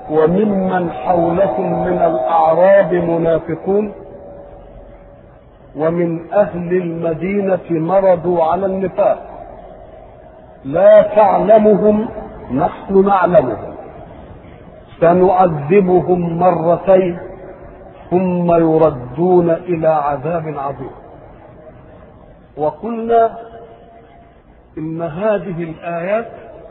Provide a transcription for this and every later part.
وممن حولكم من الأعراب منافقون ومن أهل المدينة مرضوا على النفاق لا تعلمهم نحن نعلمهم سنعذبهم مرتين ثم يردون إلى عذاب عظيم وقلنا إن هذه الآيات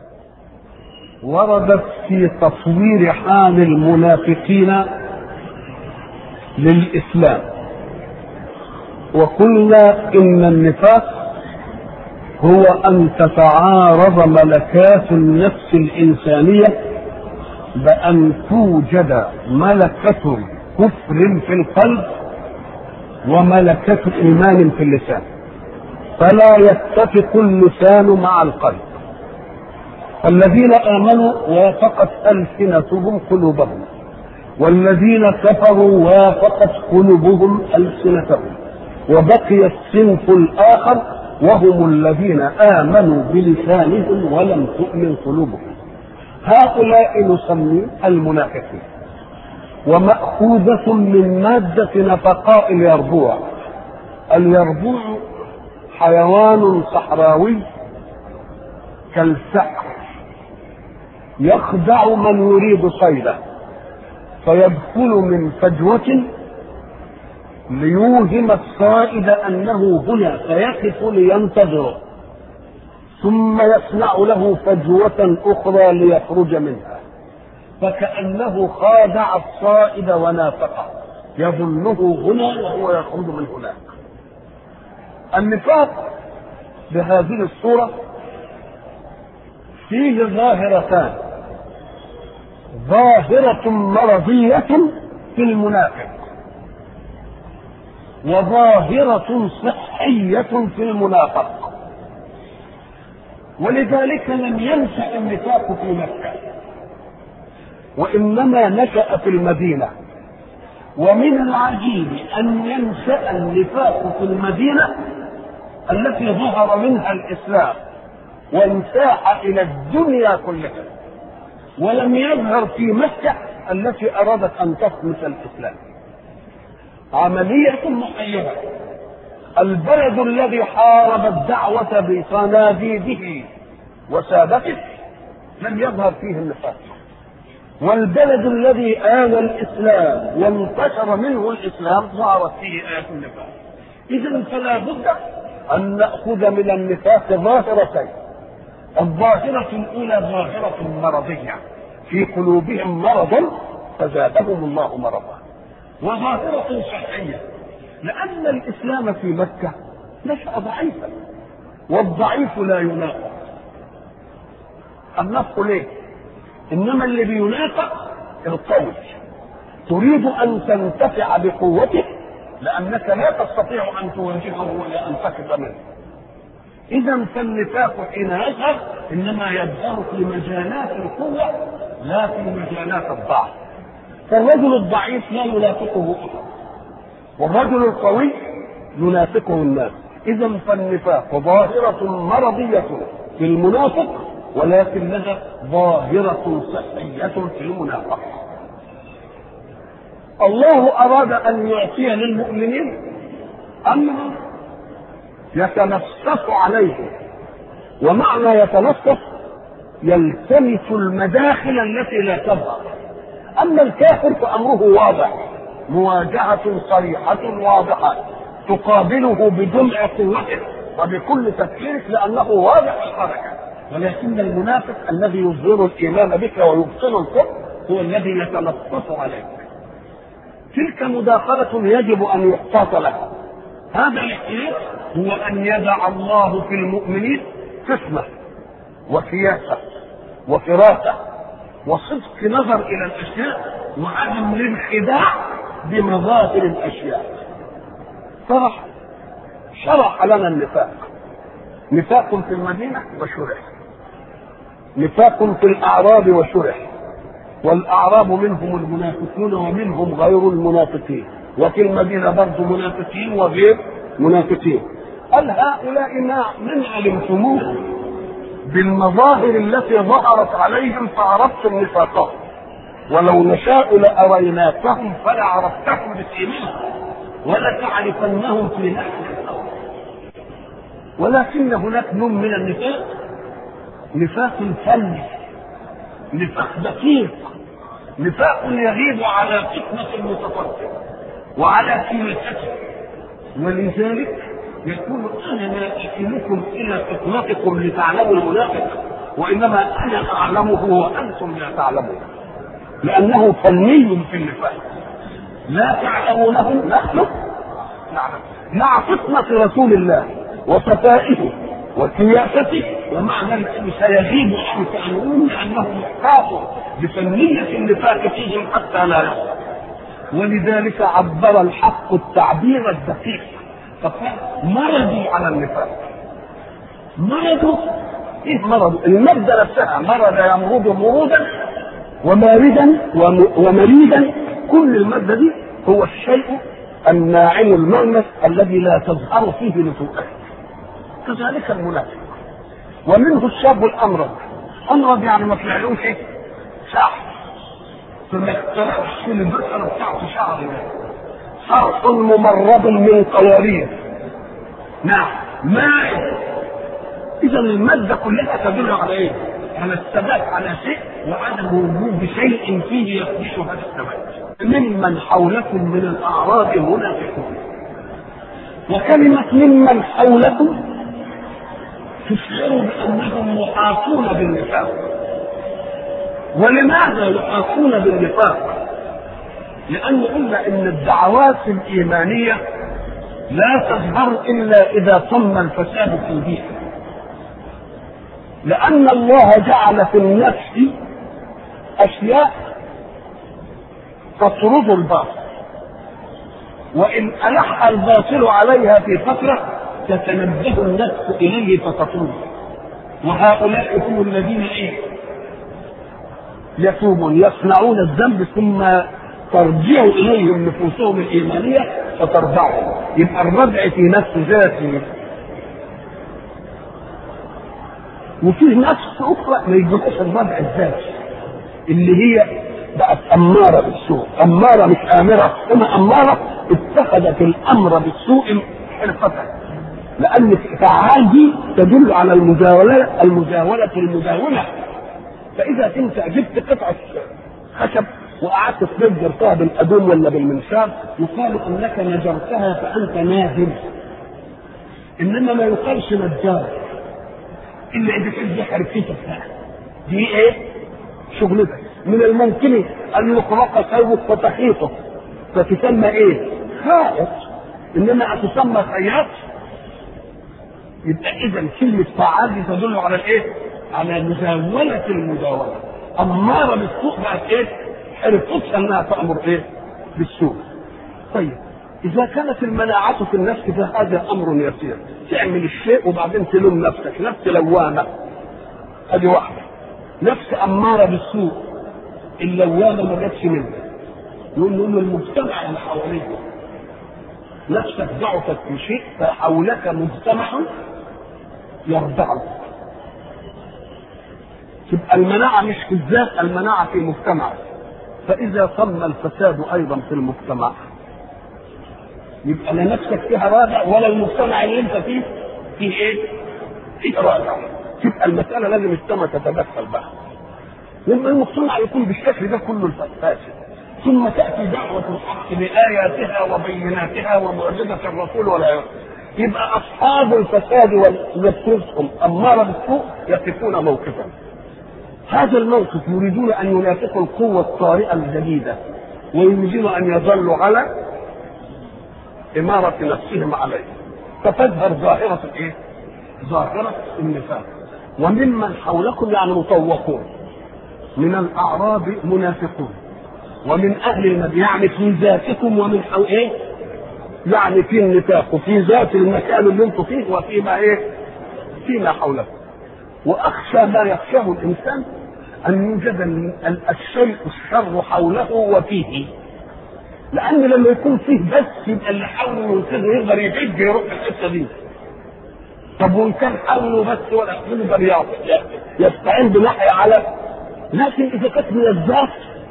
وردت في تصوير حال المنافقين للإسلام وقلنا إن النفاق هو أن تتعارض ملكات النفس الإنسانية بأن توجد ملكة كفر في القلب وملكة إيمان في اللسان فلا يتفق اللسان مع القلب الذين آمنوا وافقت ألسنتهم قلوبهم والذين كفروا وافقت قلوبهم ألسنتهم وبقي الصنف الآخر وهم الذين آمنوا بلسانهم ولم تؤمن قلوبهم هؤلاء نسمي المنافقين ومأخوذة من مادة نفقاء اليربوع اليربوع حيوان صحراوي كالسحر يخدع من يريد صيده فيدخل من فجوة ليوهم الصائد أنه هنا فيقف لينتظره ثم يصنع له فجوة أخرى ليخرج منها فكأنه خادع الصائد ونافقه يظنه هنا وهو يخرج من هناك النفاق بهذه الصورة فيه ظاهرتان ظاهرة مرضية في المنافق وظاهرة صحية في المنافق ولذلك لم ينشأ النفاق في مكة وإنما نشأ في المدينة ومن العجيب أن ينشأ النفاق في المدينة التي ظهر منها الإسلام وانساح إلى الدنيا كلها ولم يظهر في مكة التي أرادت أن تطمس الإسلام عملية محيرة البلد الذي حارب الدعوة بصناديده وسادته لم يظهر فيه النفاق والبلد الذي آل الإسلام وانتشر منه الإسلام ظهرت فيه آية النفاق إذا فلا بد أن نأخذ من النفاق ظاهرتين الظاهرة الأولى ظاهرة مرضية في قلوبهم مرض فزادهم الله مرضا وظاهرة صحية لأن الإسلام في مكة نشأ ضعيفا والضعيف لا ينافق النفق ليه؟ إنما اللي بينافق القوي تريد أن تنتفع بقوته لأنك لا تستطيع أن تواجهه ولا أن تخف منه إذا فالنفاق حين يظهر إنما يظهر في مجالات القوة لا في مجالات الضعف فالرجل الضعيف لا ينافقه أحد والرجل القوي ينافقه الناس إذا فالنفاق ظاهرة مرضية في المنافق ولكنها ظاهرة صحية في المنافق الله أراد أن يعطي للمؤمنين أمرا يتنصف عليه ومعنى يتنصف يلتمس المداخل التي لا تظهر أما الكافر فأمره واضح مواجهة صريحة واضحة تقابله بدمع قوتك وبكل تفكيرك لأنه واضح الحركة ولكن المنافق الذي يظهر الإيمان بك ويبطل الكفر هو الذي يتلطف عليك تلك مداخلة يجب أن يحتاط لها هذا الاحتياط هو أن يدع الله في المؤمنين قسمة وسياسة وفراسة وصدق نظر إلى الأشياء وعدم الانخداع بمظاهر الأشياء شرح شرح لنا النفاق نفاق في المدينة وشرح نفاق في الأعراب وشرح والأعراب منهم المنافقون ومنهم غير المنافقين وفي المدينة برضه منافقين وغير منافقين قال هؤلاء ما من علمتموه بالمظاهر التي ظهرت عليهم فعرفتم نفاقهم ولو نشاء لأريناكهم فلعرفتهم بسيمهم ولتعرفنهم في لحن القول ولكن هناك نوع من النفاق نفاق فني نفاق دقيق نفاق يغيب على فتنة المتفرق وعلى سيرته ولذلك يقول انا لا اكلكم الى فتنتكم لتعلموا المنافق وانما انا اعلمه وانتم لا تعلمون لانه فني في النفاق لا تعلمونه نحن نعلم مع فتنة رسول الله وصفائه وسياسته ومع ذلك سيغيب عن تعلمون لانه محتاط بفنية النفاق فيهم حتى لا يصل ولذلك عبر الحق التعبير الدقيق فقال مرضوا على النفاق مرضوا ايه مرضوا المادة نفسها مرض يمرض مرودا وماردا ومريدا كل المادة دي هو الشيء الناعم المعنف الذي لا تظهر فيه نفوءته كذلك المنافق ومنه الشاب الامرض امرض يعني ما طلعلوش شعر ثم اقترحش البشره بتاعته شعر صرح ممرض من قوارير نعم ماء اذا الماده كلها تدل على ايه؟ على الثبات على شيء وعدم وجود شيء فيه يخدش هذا الثبات ممن حولكم من الاعراب منافقون وكلمه ممن حولكم تشعر بانهم محاطون بالنفاق ولماذا يحاطون بالنفاق لان قلنا ان الدعوات الايمانيه لا تظهر الا اذا تم الفساد في البيئه لان الله جعل في النفس اشياء تطرد الباطل وان الح الباطل عليها في فتره تتنبه النفس اليه فتطول وهؤلاء هم الذين ايه يتوبون يصنعون الذنب ثم ترجع اليهم نفوسهم الايمانيه فترضعهم يبقى الردع في نفس ذاته وفي نفس اخرى ما يجيبوش الردع الذاتي اللي هي بقت اماره بالسوء اماره مش امره انما اماره اتخذت الامر بالسوء حرفه لان فعال دي تدل على المجاوله المجاوله المداومه فاذا انت جبت قطعه خشب وقعدت تنجرتها بالادوم ولا بالمنشار يقال انك نجرتها فانت ناجر انما ما يقالش نجار الا اذا كانت دي حرفتك دي ايه؟ شغلتك من الممكن ان يخلق ثوبك فتحيطه فتسمى ايه؟ خائط انما تسمى خياط يبقى اذا كلمه فعال دي تدل على الايه؟ على مزاوله المداوله اماره بالسوء بقت ايه؟ حرفتها انها تامر ايه؟ بالسوء. طيب اذا كانت المناعه في النفس فهذا امر يسير تعمل الشيء وبعدين تلوم نفسك نفس لوامه ادي واحده نفس اماره بالسوء اللوامه ما جاتش منك يقول له المجتمع اللي حواليك نفسك ضعفت في شيء فحولك مجتمع يرضعك تبقى المناعة مش في الذات المناعة في مجتمعك فإذا تم الفساد أيضا في المجتمع يبقى لا نفسك فيها رادع ولا المجتمع اللي أنت فيه فيه إيه؟ فيه رادع تبقى المسألة لازم السماء تتدخل بقى لما المجتمع يكون بالشكل ده كله الفاسد ثم تأتي دعوة الحق بآياتها وبيناتها ومعجزة الرسول ولا يبقى أصحاب الفساد ونفسهم أمارة بالسوء يقفون موقفا هذا الموقف يريدون أن ينافقوا القوة الطارئة الجديدة ويريدون أن يظلوا على إمارة نفسهم عليه فتظهر ظاهرة الإيه؟ ظاهرة النفاق وممن حولكم يعني مطوقون من الأعراب منافقون ومن اهل المدينه يعني في ذاتكم ومن حو ايه؟ يعني في النفاق وفي ذات المكان اللي انتم فيه وفيما ايه؟ فيما حولكم. واخشى ما يخشاه الانسان ان يوجد الشيء الشر حوله وفيه. لان لما يكون فيه بس يبقى اللي حوله ينقذه يقدر يحج يروح الحته دي. طب وان كان حوله بس ولا يقدر يستعين بناحيه على لكن اذا كانت من الذات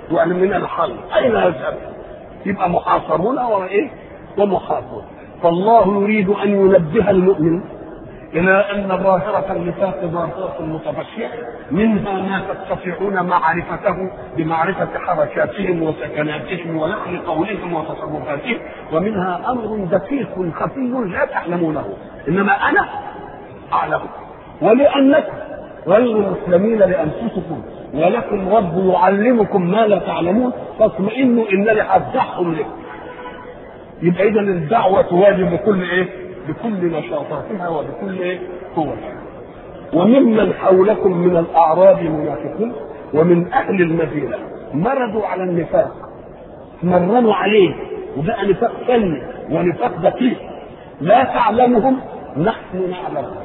يعني من الحل اين يذهب يبقى محاصرون وايه ومحاصرون فالله يريد ان ينبه المؤمن الى ان ظاهره النفاق ظاهره متفشيه منها ما تستطيعون معرفته بمعرفه حركاتهم وسكناتهم ولحن قولهم وتصرفاتهم ومنها امر دقيق خفي لا تعلمونه انما انا اعلم ولانكم غير مسلمين لانفسكم ولكم رب يعلمكم ما لا تعلمون فاطمئنوا انني هفتحهم لكم يبقى اذا الدعوه تواجب بكل ايه؟ بكل نشاطاتها وبكل ايه؟ قوتها. وممن حولكم من الاعراب منافقون ومن اهل المدينه مرضوا على النفاق مرنوا عليه وبقى نفاق فني ونفاق دقيق لا تعلمهم نحن نعلمهم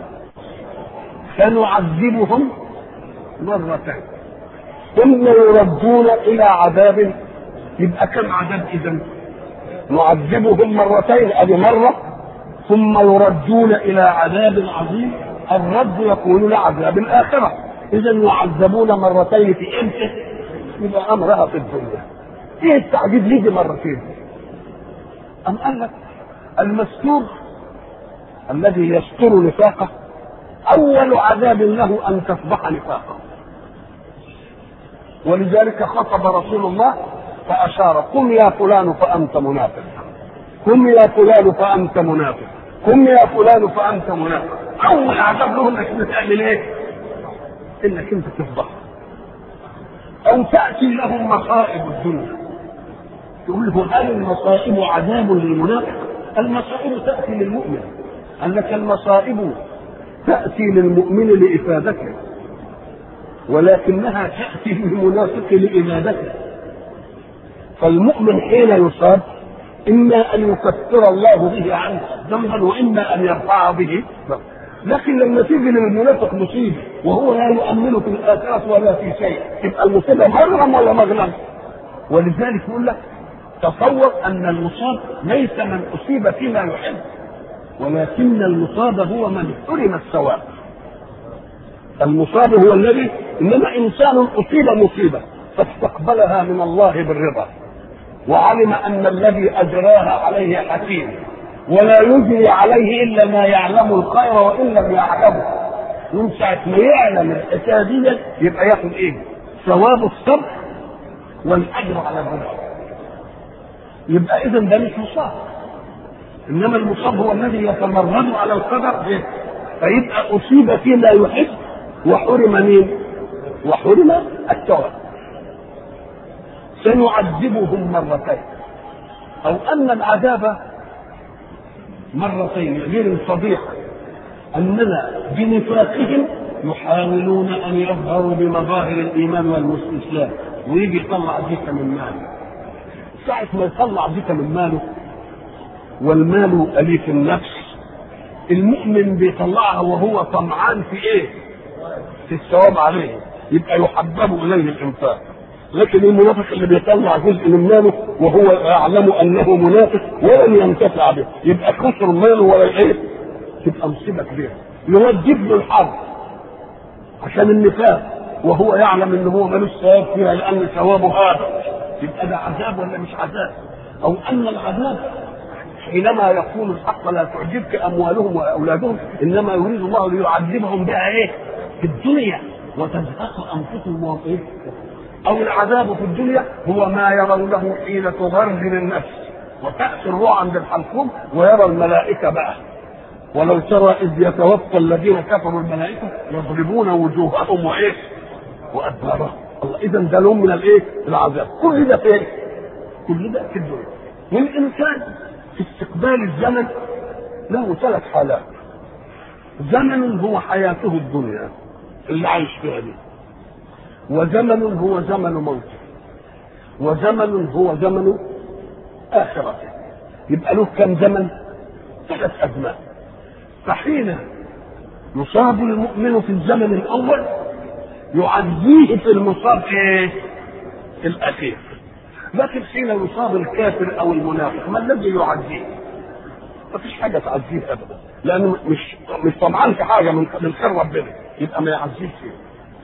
سنعذبهم مرتين ثم يردون الى عذاب يبقى كم عذاب اذا نعذبهم مرتين ادي مره ثم يردون الى عذاب عظيم الرد يكون لعذاب الاخره اذا يعذبون مرتين في امتى يبقى امرها في الدنيا ايه التعذيب ليه مرتين ام قال لك المستور الذي يستر نفاقه اول عذاب له ان تصبح نفاقه ولذلك خطب رسول الله فاشار قم يا فلان فانت منافق قم يا فلان فانت منافق قم يا فلان فانت منافق اول عذاب له انك بتعمل ايه؟ انك انت تفضح او تاتي لهم مصائب الدنيا تقول له هل المصائب عذاب للمنافق؟ المصائب تاتي للمؤمن قال لك المصائب تاتي للمؤمن لافادته ولكنها تاتي للمنافق لابادته فالمؤمن حين يصاب اما ان يكفر الله به عنه ذنبا واما ان يرفع به لكن لما تيجي للمنافق مصيبه وهو لا يؤمن في الاخره ولا في شيء تبقى المصيبه مغرم ولا مغنم ولذلك يقول لك تصور ان المصاب ليس من اصيب فيما يحب ولكن المصاب هو من حرم الثواب المصاب هو الذي انما انسان اصيب مصيبه فاستقبلها من الله بالرضا وعلم ان الذي اجراها عليه حكيم ولا يجري عليه الا ما يعلم الخير وان لم يعلمه من ساعه ما يعلم الحكايه دي يبقى ياخد ايه؟ ثواب الصبر والاجر على الرضا يبقى اذا ده مش مصاب انما المصاب هو الذي يتمرد على القدر فيبقى اصيب فيما يحب وحرم مين؟ وحرم الثواب سنعذبهم مرتين او ان العذاب مرتين غير الفضيحه اننا بنفاقهم يحاولون ان يظهروا بمظاهر الايمان والاسلام ويجي يطلع زكاه من ماله ساعة ما يطلع زكاه من ماله والمال أليف النفس المؤمن بيطلعها وهو طمعان في ايه؟ في الثواب عليه يبقى يحبب اليه الانفاق لكن المنافق اللي بيطلع جزء من ماله وهو يعلم انه منافق ولن ينتفع به يبقى خسر ماله ولا ايه؟ تبقى مصيبه كبيره يوجب له الحرب عشان النفاق وهو يعلم ان هو ملوش ثواب فيها لان ثوابه هذا يبقى ده عذاب ولا مش عذاب؟ او ان العذاب حينما يقول الحق لا تعجبك اموالهم واولادهم انما يريد الله ليعذبهم بها ايه؟ في الدنيا وتزهق انفسهم وايه؟ او العذاب في الدنيا هو ما يرونه حين تغرغر النفس وتأتي الروح عند الحلقوم ويرى الملائكة بقى ولو ترى إذ يتوفى الذين كفروا الملائكة يضربون وجوههم وإيه؟ وأدبارهم الله إذا ده لهم من الإيه؟ العذاب كل ده فين؟ كل ده في الدنيا والإنسان في استقبال الزمن له ثلاث حالات زمن هو حياته الدنيا اللي عايش فيها دي وزمن هو زمن موته وزمن هو زمن آخرته يبقى له كم زمن؟ ثلاث أزمان فحين يصاب المؤمن في الزمن الأول يعزيه في المصاب إيه؟ الأخير لكن حين يصاب الكافر أو المنافق ما الذي يعزيه؟ ما فيش حاجة تعزيه أبدا لأنه مش مش طمعان في حاجة من من خير ربنا يبقى ما يعزيش فيه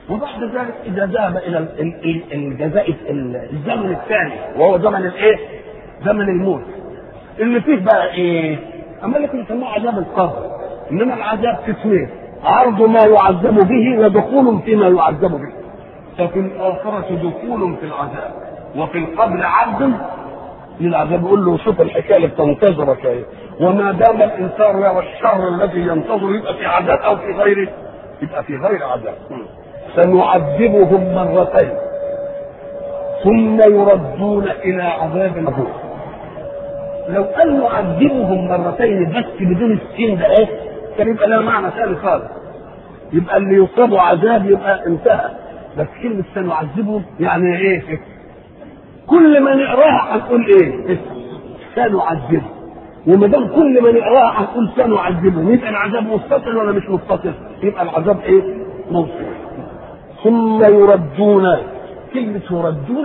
وبعد ذلك اذا ذهب الى ال- ال- ال- الجزاء ال- الزمن الثاني وهو زمن الايه؟ زمن الموت اللي فيه بقى ايه؟ اما لك يسموه عذاب القبر انما العذاب قسمين عرض ما يعذب به ودخول فيما يعذب به ففي الآخرة دخول في العذاب وفي القبر عبد للعذاب يقول له شوف الحكايه اللي بتنتظرك ايه وما دام الانسان يرى الشر الذي ينتظر يبقى في عذاب او في غيره يبقى في غير عذاب سنعذبهم مرتين ثم يردون الى عذاب عظيم لو قال نعذبهم مرتين بس بدون السين ده ايه كان يبقى لها معنى ثاني خالص يبقى اللي يصابوا عذاب يبقى انتهى بس كلمة سنعذبهم يعني ايه؟ كل ما نقراها هنقول ايه؟ سنعذبهم وما دام كل ما نقراها هنقول سنعذبهم يبقى العذاب متصل ولا مش متصل؟ يبقى العذاب ايه؟ موصول ثم يردون كلمة يردون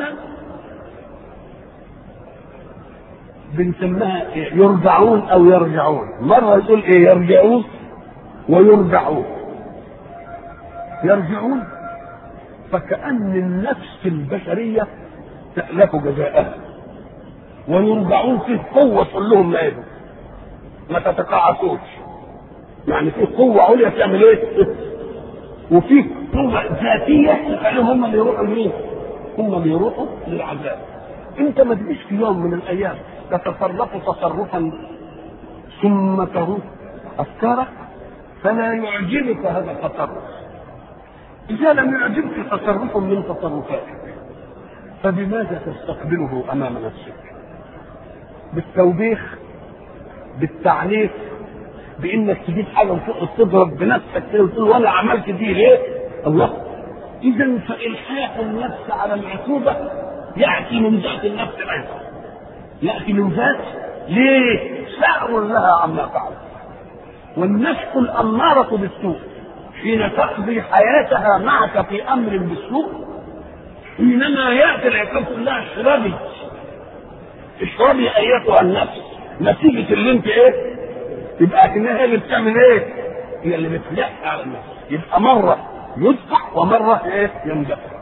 بنسميها إيه؟ يرجعون او يرجعون مرة يقول ايه يرجعون ويرجعون يرجعون فكأن النفس البشرية تألف جزاءها ويرجعون فيه قوة تقول لهم ما إيه ما تتقاعسوش يعني فيه قوة عليا تعمل ايه؟ وفيه قوة ذاتية تخليهم هم اللي يروحوا لمين؟ هم اللي يروحوا للعذاب انت ما تجيش في يوم من الايام تتصرف تصرفا ثم تروح افكارك فلا يعجبك هذا التصرف إذا لم يعجبك تصرف من تصرفاتك فبماذا تستقبله أمام نفسك؟ بالتوبيخ بالتعنيف بإنك تجيب حاجة وتقعد تضرب بنفسك كده وتقول وأنا عملت دي ليه؟ الله إذا فإلحاق النفس على العقوبة يأتي من ذات النفس أيضا يأتي من ذات ليه؟ سعر لها عما فعلت والنفس الأمارة بالسوء حين تقضي حياتها معك في امر بالسوء حينما ياتي العقاب تقول لها اشربي اشربي ايتها النفس نتيجه اللي انت ايه يبقى كانها هي اللي بتعمل ايه هي اللي بتلح على النفس يبقى مره يدفع ومره ايه يندفع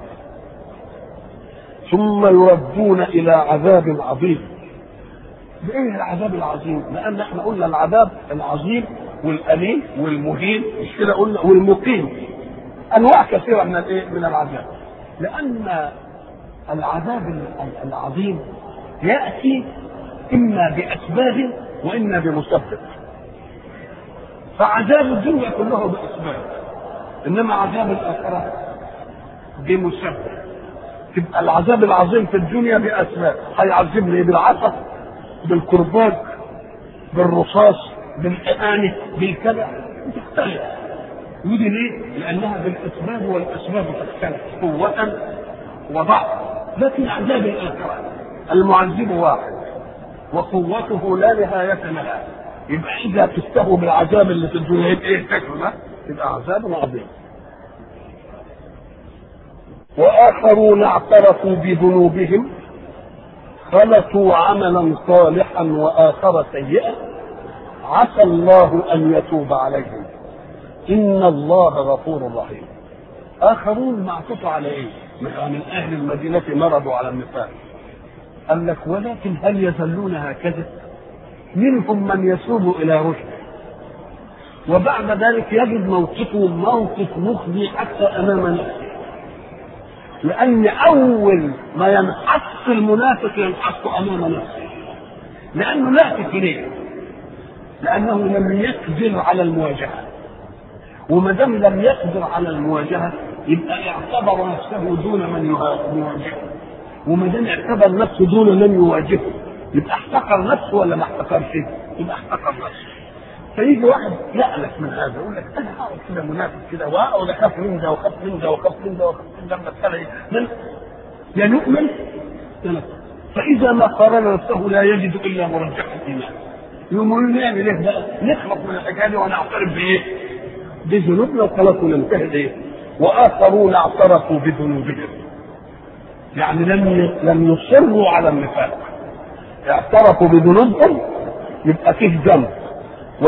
ثم يردون الى عذاب عظيم بايه العذاب العظيم؟ لان احنا قلنا العذاب العظيم والأليم والمهين مش كده قلنا والمقيم انواع كثيره من الايه؟ من العذاب لان العذاب العظيم ياتي اما باسباب واما بمسبب فعذاب الدنيا كله باسباب انما عذاب الاخره بمسبب تبقى العذاب العظيم في الدنيا باسباب هيعذبني بالعصا بالكرباج بالرصاص بالحقانة بالكذا تختلف ودي ليه؟ لأنها بالأسباب والأسباب تختلف قوة وضعف لكن عذاب الآخرة المعذب واحد وقوته لا نهاية لها يبقى إذا تستهوا بالعذاب اللي في الدنيا يبقى إيه تكفى يبقى عذاب عظيم وآخرون اعترفوا بذنوبهم خلطوا عملا صالحا وآخر سيئا عسى الله ان يتوب عليهم ان الله غفور رحيم اخرون معطوف على ايه من اهل المدينه مرضوا على النفاق قال لك ولكن هل يزلون هكذا منهم من يسوب الى رشد وبعد ذلك يجد موقفه موقف مخزي حتى امام نفسه لان اول ما ينحط المنافق ينحط امام نفسه لانه لا تكليه لانه لم يقدر على المواجهه وما دام لم يقدر على المواجهه يبقى اعتبر نفسه دون من يواجهه وما دام اعتبر نفسه دون من يواجهه يبقى احتقر نفسه ولا ما احتقرش؟ يبقى احتقر نفسه فيجي واحد يألف من هذا يقول لك انا هقعد كده منافق كده واقعد اخاف من ده واخاف من ده واخاف من ده واخاف من ده المساله من يا نؤمن يا نكفر فاذا ما قارن نفسه لا يجد الا مرجح الايمان يقوم نعمل ايه بقى؟ نخلص من الحكايه دي ونعترف بايه؟ بذنوبنا وخلاص وننتهي ايه؟ واخرون اعترفوا بذنوبهم. يعني لم لم يصروا على النفاق. اعترفوا بذنوبهم يبقى فيه ذنب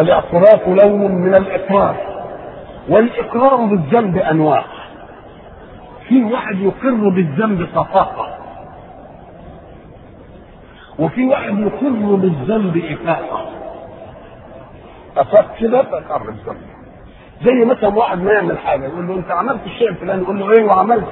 والاعتراف لون من الاقرار والاقرار بالذنب انواع في واحد يقر بالذنب صفاقة وفي واحد يقر بالذنب إفاقة أفاق كده فأقر بالذنب زي مثلا واحد ما يعمل حاجة يقول له أنت عملت الشيء الفلاني يقول له إيه وعملت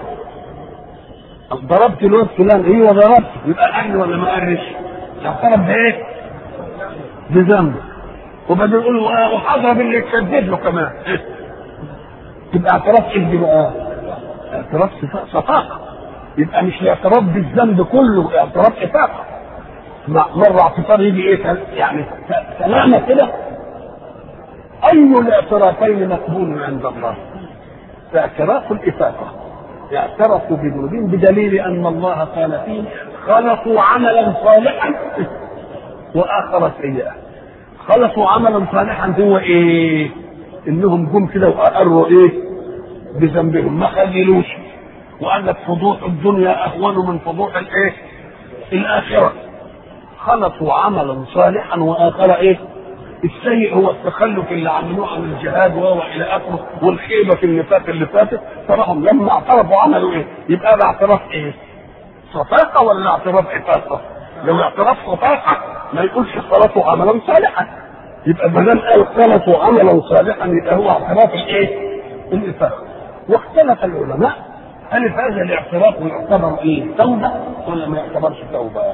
ضربت الواد فلان ايوه ضربت يبقى اهل ولا ما قرش؟ اعترف بايه؟ بذنبه وبعدين يقول له وحضرب اللي اتشدد له كمان تبقى اعتراف ايه بقى؟ اعتراف صفاقه يبقى مش الاعتراف بالذنب كله اعتراف افاقه مرة اعتذار يجي ايه يعني سلامة كده أي الاعترافين مقبول عند الله اعتراف الإفاقة اعترفوا بذنوبهم بدليل أن الله قال فيه خلقوا عملا صالحا وآخر سيئا خلقوا عملا صالحا هو ايه انهم جم كده واقروا ايه بذنبهم ما خللوش وقال لك فضوح الدنيا اهون من فضوح الايه الاخره خلطوا عملا صالحا واخر ايه السيء هو التخلف اللي عملوه عن الجهاد وهو الى اخره والخيبه في النفاق اللي فاتت تراهم لما اعترفوا عملوا ايه؟ يبقى ده اعتراف ايه؟ صفاقه ولا اعتراف افاقه؟ لو اعتراف صفاقه ما يقولش خلطوا عملا صالحا يبقى ما دام قال خلطوا عملا صالحا يبقى هو اعتراف الايه؟ الافاقه واختلف العلماء هل هذا الاعتراف يعتبر ايه؟ توبه ولا ما يعتبرش توبه؟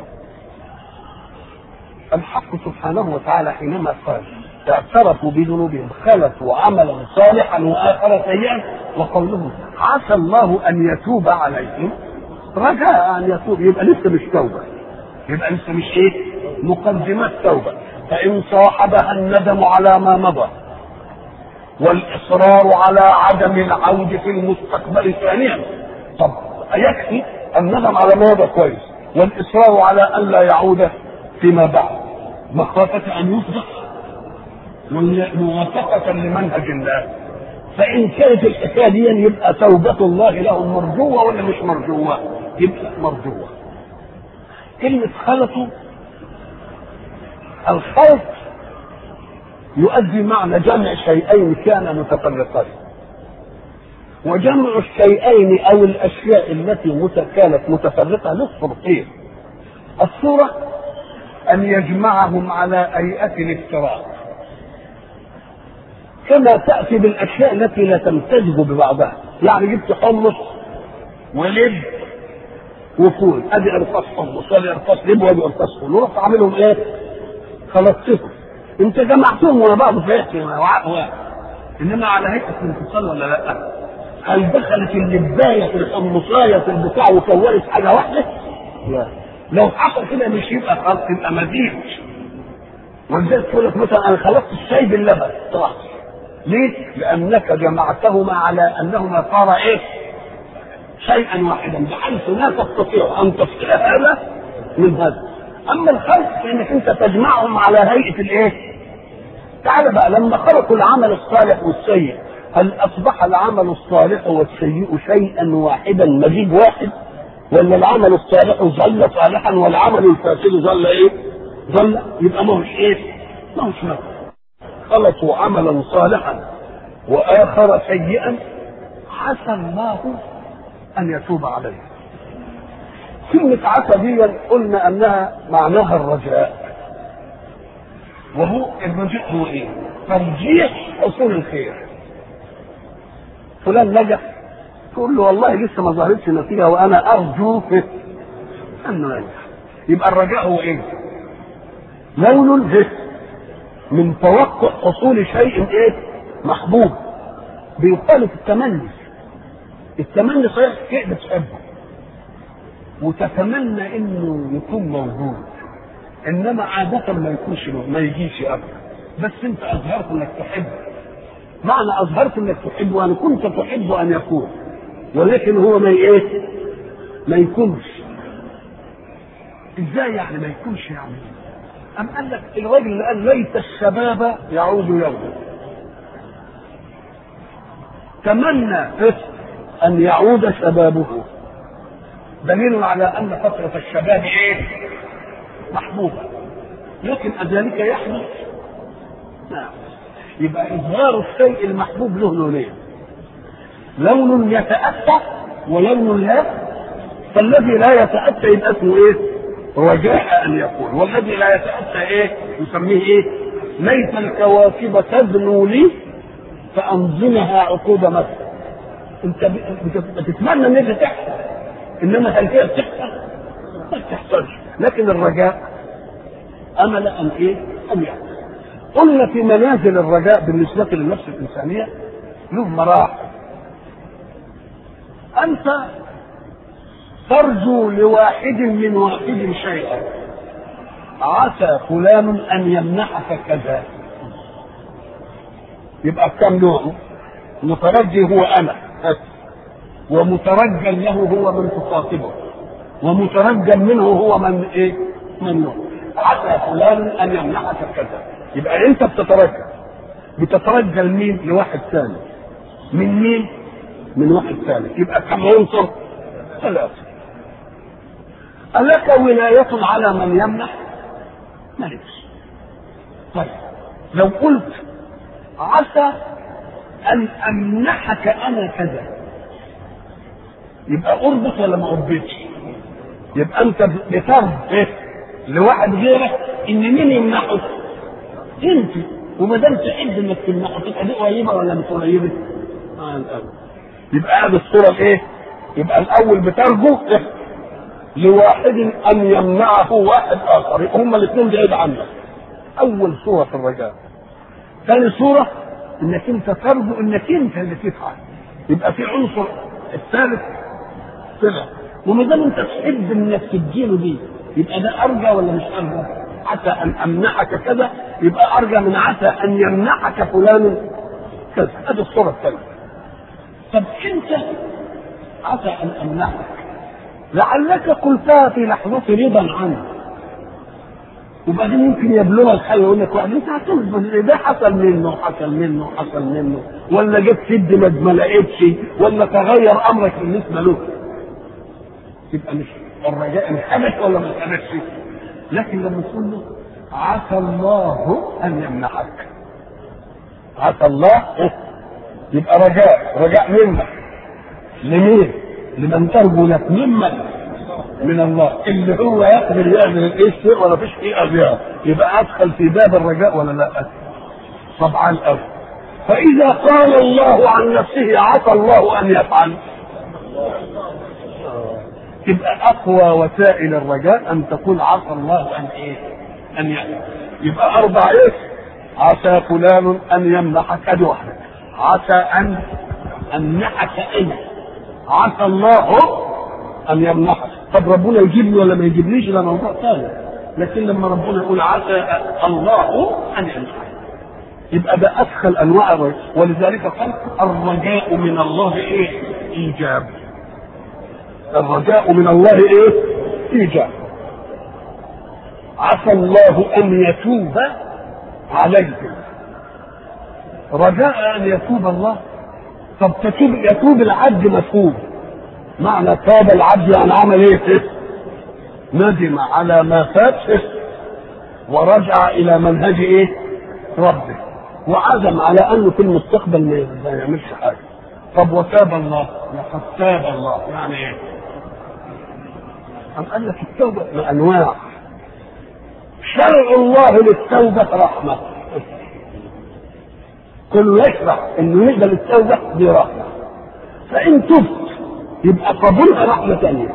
الحق سبحانه وتعالى حينما قال اعترفوا بذنوبهم خلفوا عملا صالحا واخر سيئا وقوله عسى الله ان يتوب عليهم رجاء ان يتوب يبقى لسه مش توبه يبقى لسه مش ايه مقدمات توبه فان صاحبها الندم على ما مضى والاصرار على عدم العود في المستقبل ثانيا طب يكفي الندم على ما مضى كويس والاصرار على ان لا يعود فيما بعد مخافة أن يصدق موافقة لمنهج الله فإن كانت الحكاية دي يبقى توبة الله لهم مرجوة ولا مش مرجوة؟ يبقى مرجوة. كلمة خلطوا الخلط يؤدي معنى جمع شيئين كانا متفرقين. وجمع الشيئين أو الأشياء التي كانت متفرقة له صورتين. الصورة أن يجمعهم على هيئة الافتراق كما تأتي بالأشياء التي لا تمتزج ببعضها يعني جبت حمص ولب وفول ادي ارفاس حمص وادي ارفاس لب وادي ارفاس فول ورحت عاملهم ايه؟ خلطتهم انت جمعتهم ورا بعض في حته وعاء واحد انما على هيئه الانفصال ولا لا؟ هل دخلت اللبايه في الحمصايه في البتاع وكونت حاجه واحده؟ لا لو حصل كده مش يبقى خلط يبقى مزيج ولذلك تقول لك مثلا انا خلطت الشاي باللبن طبعا ليه؟ لانك جمعتهما على انهما صار ايه؟ شيئا واحدا بحيث لا تستطيع ان تفصل هذا من هذا اما الخلط فانك انت تجمعهم على هيئه الايه؟ تعال بقى لما خلقوا العمل الصالح والسيء هل اصبح العمل الصالح والسيء شيئا واحدا مزيج واحد؟ ولا العمل الصالح ظل صالحا والعمل الفاسد ظل ايه؟ ظل يبقى ما هوش ايه؟ ما هوش نفس خلطوا عملا صالحا واخر سيئا عسى الله ان يتوب عليه. كلمة عسى دي قلنا انها معناها الرجاء. وهو الرجاء هو ايه؟ ترجيح حصول الخير. فلان نجح تقول له والله لسه ما ظهرتش نتيجه وانا ارجو انه ينجح يبقى الرجاء هو ايه؟ لون من توقع حصول شيء ايه؟ محبوب بيقال في التمني التمني صحيح شيء بتحبه وتتمنى انه يكون موجود انما عادة ما يكونش ما يجيش ابدا بس انت اظهرت انك تحبه معنى اظهرت انك تحبه انا كنت تحب ان يكون ولكن هو ما ايه ما يكونش ازاي يعني ما يكونش يعني ام قال لك الراجل اللي قال ليت الشباب يعود يوما تمنى ان يعود شبابه دليل على ان فترة الشباب ايه محبوبة لكن أذلك يحدث نعم يبقى إظهار الشيء المحبوب له لونين لون يتأتى ولون لا فالذي لا يتأتى يبقى اسمه ايه؟ رجاء ان يكون والذي لا يتأتى ايه؟ يسميه ايه؟ ليس الكواكب تدنو لي فانظمها عقود مكه انت بتتمنى ان انت تحصل انما هل هي بتحصل؟ ما بتحصلش لكن الرجاء امل ان ايه؟ ان يحصل قلنا في منازل الرجاء بالنسبه للنفس الانسانيه له مراحل انت ترجو لواحد من واحد شيئا عسى فلان ان يمنحك كذا يبقى كم نوع مترجي هو انا ومترجى له هو من تخاطبه ومترجى منه هو من ايه من نوع عسى فلان ان يمنحك كذا يبقى انت بتترجى بتترجى لمين لواحد ثاني من مين من واحد ثالث يبقى كم عنصر ثلاثه ألك ولاية على من يمنح؟ مالكش. طيب لو قلت عسى أن أمنحك أنا كذا يبقى أربط ولا ما أربطش؟ يبقى أنت بترضى إيه؟ لواحد غيرك إن مين يمنحه؟ أنت وما دام تحب إنك تمنحه تبقى دي قريبة ولا مش قريبة؟ آه الأول يبقى هذه الصورة الإيه؟ يبقى الأول بترجو إيه؟ لواحد ان يمنعه واحد اخر هما الاثنين بعيد عنك اول صوره في الرجاء ثاني صوره انك انت ترجو انك انت اللي تفعل يبقى في عنصر الثالث طلع وما دام انت تحب انك تديله دي يبقى ده ارجى ولا مش ارجى؟ عسى ان امنحك كذا يبقى ارجى من عسى ان يمنحك فلان كذا هذه الصوره الثالثه طب انت عسى ان امنحك لعلك قلتها في لحظة رضا عنه وبعدين ممكن يبلغك حاجه يقول لك واحد انت هتصبر ده حصل منه حصل منه حصل منه ولا جت سد ما ما لقيتش ولا تغير امرك بالنسبه له يبقى مش الرجاء انحبس ولا ما انحبسش لكن لما تقول له عسى الله ان يمنعك عسى الله يبقى رجاء رجاء منك لمين؟ لمن ترجو لك ممن من الله اللي هو يقدر يعمل الايه الشيء ولا فيش فيه اضياء يبقى ادخل في باب الرجاء ولا لا؟ طبعا أو. فاذا قال الله عن نفسه عسى الله ان يفعل تبقى اقوى وسائل الرجاء ان تقول عسى الله ان ايه؟ ان يفعل يبقى اربع ايه؟ عسى فلان ان يمنحك ادي واحده عسى ان امنحك انت عسى الله ان يمنحك طب ربنا يجيبني ولا ما يجيبنيش ده موضوع ثاني لكن لما ربنا يقول عسى الله ان يمنحك يبقى ده ادخل انواع الرجاء ولذلك قال الرجاء من الله ايه؟ ايجاب الرجاء من الله ايه؟ ايجاب عسى الله ان يتوب عليكم رجاء ان يتوب الله طب تتوب يتوب العبد مفهوم معنى تاب العبد يعني عمل ايه؟ ندم على ما فات ورجع الى منهج ايه؟ ربه وعزم على انه في المستقبل ما يعملش حاجه طب وتاب الله لقد تاب الله يعني ايه؟ أم قال لك التوبه انواع شرع الله للتوبه رحمه كله يشرع انه يقبل التوبه دي رحمه فان تبت يبقى قبولها رحمه ثانيه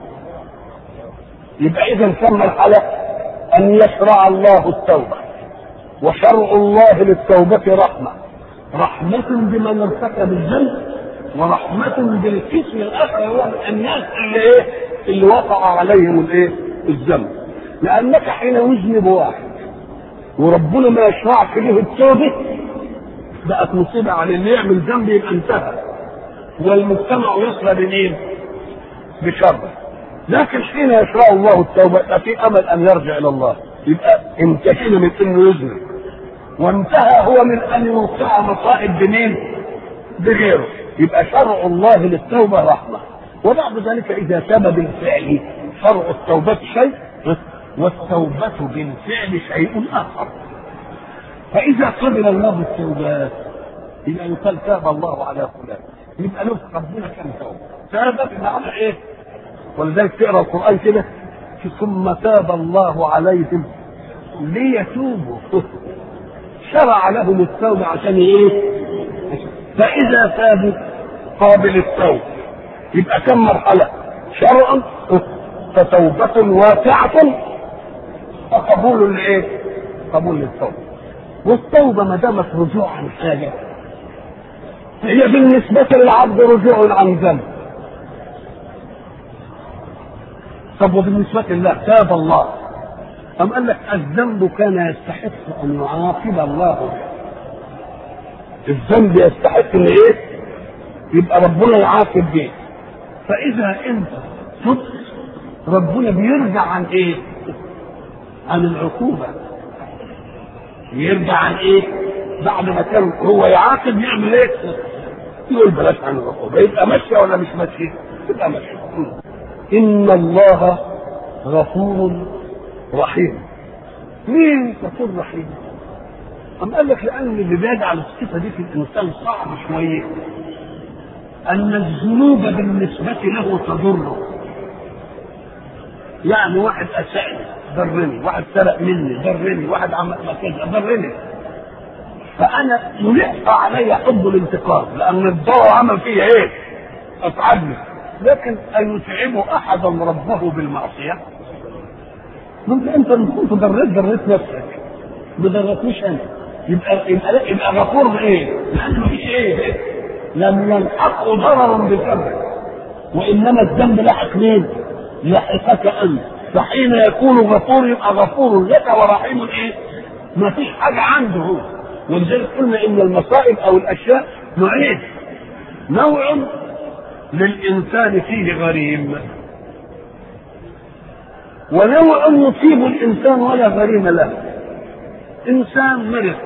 يبقى اذا ثم الحلق ان يشرع الله التوبه وشرع الله للتوبه رحمه رحمه بمن ارتكب الذنب ورحمه بالقسم الاخر هو الناس اللي ايه اللي وقع عليهم الايه الذنب لانك حين يذنب واحد وربنا ما يشرعش له التوبه بقت مصيبه على اللي يعمل ذنب يبقى انتهى والمجتمع يصلى بمين؟ بشر لكن حين يشرع الله التوبه يبقى في امل ان يرجع الى الله يبقى انتهينا من انه يذنب وانتهى هو من ان يوقع مصائب بمين؟ بغيره يبقى شرع الله للتوبه رحمه وبعد ذلك اذا تاب بالفعل شرع التوبه شيء والتوبه بالفعل شيء اخر فإذا قبل الله التوبات يبقى يقال تاب الله على فلان يبقى له ربنا كان توبة تاب بمعنى ايه ولذلك تقرا القران كده ثم تاب الله عليهم ليتوبوا شرع لهم التوبة عشان ايه فاذا تابوا قابل التوبة يبقى كم مرحلة شرعا فتوبة واسعة وقبول لايه قبول للتوبة والتوبة ما دامت رجوع عن حاجة هي بالنسبة للعبد رجوع عن ذنب طب وبالنسبة لله تاب الله أم قال لك الذنب كان يستحق أن يعاقب الله به الذنب يستحق أن إيه؟ يبقى ربنا يعاقب به فإذا أنت تبت ربنا بيرجع عن إيه؟ عن العقوبة يرجع عن إيه؟ بعد ما كان هو يعاقب يعمل إيه؟ يقول بلاش عن العقوبة يبقى ماشية ولا مش ماشية؟ تبقى ماشية إن الله غفور رحيم مين غفور رحيم أم قال لك لأن اللي بيجعل الصفة دي في الإنسان صعب شوية أن الذنوب بالنسبة له تضره يعني واحد أساءني ضرني واحد سرق مني ضرني واحد عمل كذا ضرني فأنا يلح علي حب الانتقام لأن الضرر عمل فيا إيه؟ أتعبني لكن أن يتعب أحدا ربه بالمعصية ممكن أنت إن كنت ضريت ضريت نفسك ما ضرتنيش أنا يبقى يبقى يبقى غفور بإيه؟ لأن مفيش إيه؟ لم يلحقه ضرر بذنبك وإنما الذنب لحق مين؟ لحقك أنت فحين يكون غفور يبقى غفور لك ورحيم إيه؟ ما فيش حاجة عنده هو ولذلك قلنا إن المصائب أو الأشياء نوعين نوع للإنسان فيه غريم ونوع يصيب الإنسان ولا غريم له إنسان مرض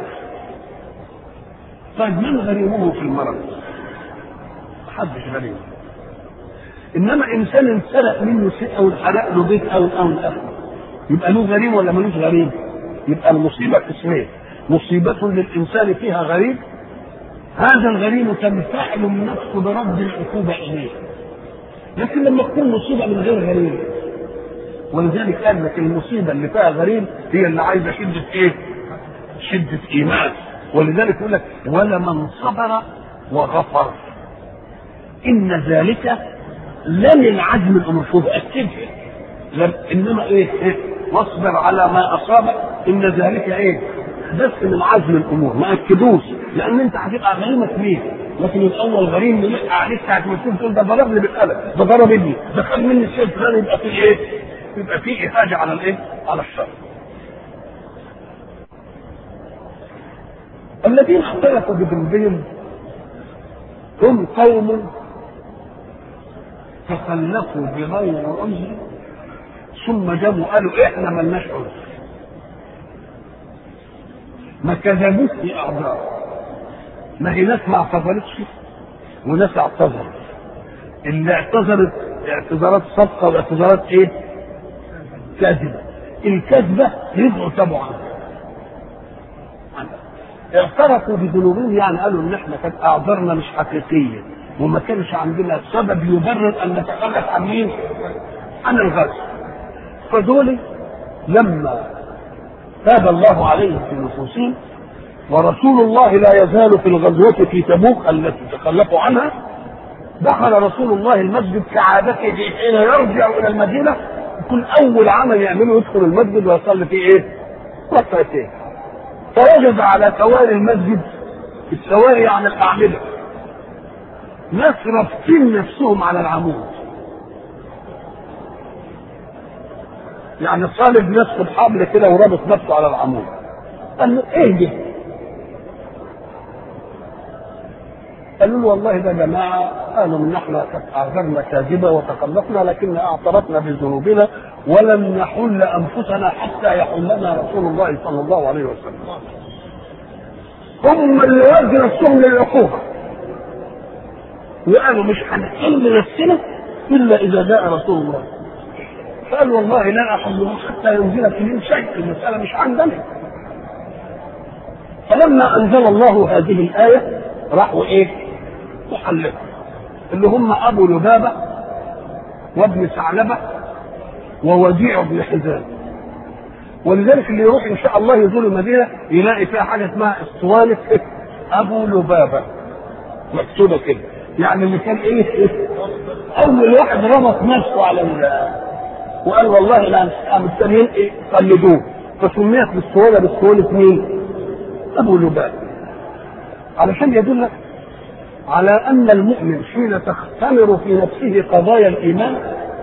طيب من غريمه في المرض؟ محدش غريم إنما إنسان انسرق منه شيء أو انحرق له بيت أو أو الآخر يبقى له غريم ولا ملوش غريم؟ يبقى المصيبة قسمين مصيبة للإنسان فيها غريم هذا الغريم تنفعل من نفسه برد العقوبة إليه لكن لما تكون مصيبة من غير غريم ولذلك قال لك المصيبة اللي فيها غريم هي اللي عايزة شدة إيه؟ شدة إيمان ولذلك يقول لك ولمن صبر وغفر إن ذلك لم العزم الأمور شوف أكدها لم إنما إيه؟ إيه؟ واصبر على ما أصابك إن ذلك إيه؟ بس من عزم الامور ما اكدوش لان انت هتبقى غريمك مين لكن الاول غريم يلقى عليك ساعه ما تكون تقول ده ضربني بالقلم ده ضرب ابني ده خد مني الشيء الفلاني يبقى في ايه؟ يبقى في افاده على الايه؟ على الشر. الذين اختلفوا بذنبهم هم قوم تخلفوا بغير عذر ثم جابوا قالوا احنا ملناش عذر ما كذبوش في اعذار ما هي ناس ما اعتذرتش وناس اعتذرت اللي اعتذرت اعتذارات صدقه واعتذارات ايه؟ كاذبه الكذبه يدعوا تبعا اعترفوا بذنوبهم يعني قالوا ان احنا كانت اعذارنا مش حقيقيه وما كانش عندنا سبب يبرر ان نتخلف عن مين؟ عن الغزو فدول لما تاب الله عليهم في نفوسهم ورسول الله لا يزال في الغزوة في تبوك التي تخلفوا عنها دخل رسول الله المسجد كعادته حين يرجع الى المدينه يكون اول عمل يعمله يدخل المسجد ويصلي فيه ايه؟ ركعتين فوجد على سواري المسجد السواري يعني الاعمده ناس رابطين نفسهم على العمود يعني صالب نفسه بحبل كده ورابط نفسه على العمود قال له ايه ده؟ قالوا له والله ده جماعة قالوا ان احنا اعذرنا كاذبة وتخلفنا لكن اعترفنا بذنوبنا ولم نحل انفسنا حتى يحلنا رسول الله صلى الله عليه وسلم. هم اللي ودوا نفسهم للعقوبة. وقالوا مش هنحل نفسنا الا اذا جاء رسول الله. قال والله لا احله حتى ينزل فيهم شيء المسألة مش عندنا. فلما انزل الله هذه الآية راحوا ايه؟ محلفة اللي هم ابو لبابه وابن ثعلبه ووديع بن حزام ولذلك اللي يروح ان شاء الله يزور المدينه يلاقي فيها حاجه اسمها اسطوانه ابو لبابه مكتوبه كده يعني اللي كان ايه اول واحد ربط نفسه على ال وقال والله لا الثانيين ايه قلدوه فسميت بالاسطوانه باسطوانه مين؟ ابو لبابه علشان يدل على ان المؤمن حين تختمر في نفسه قضايا الايمان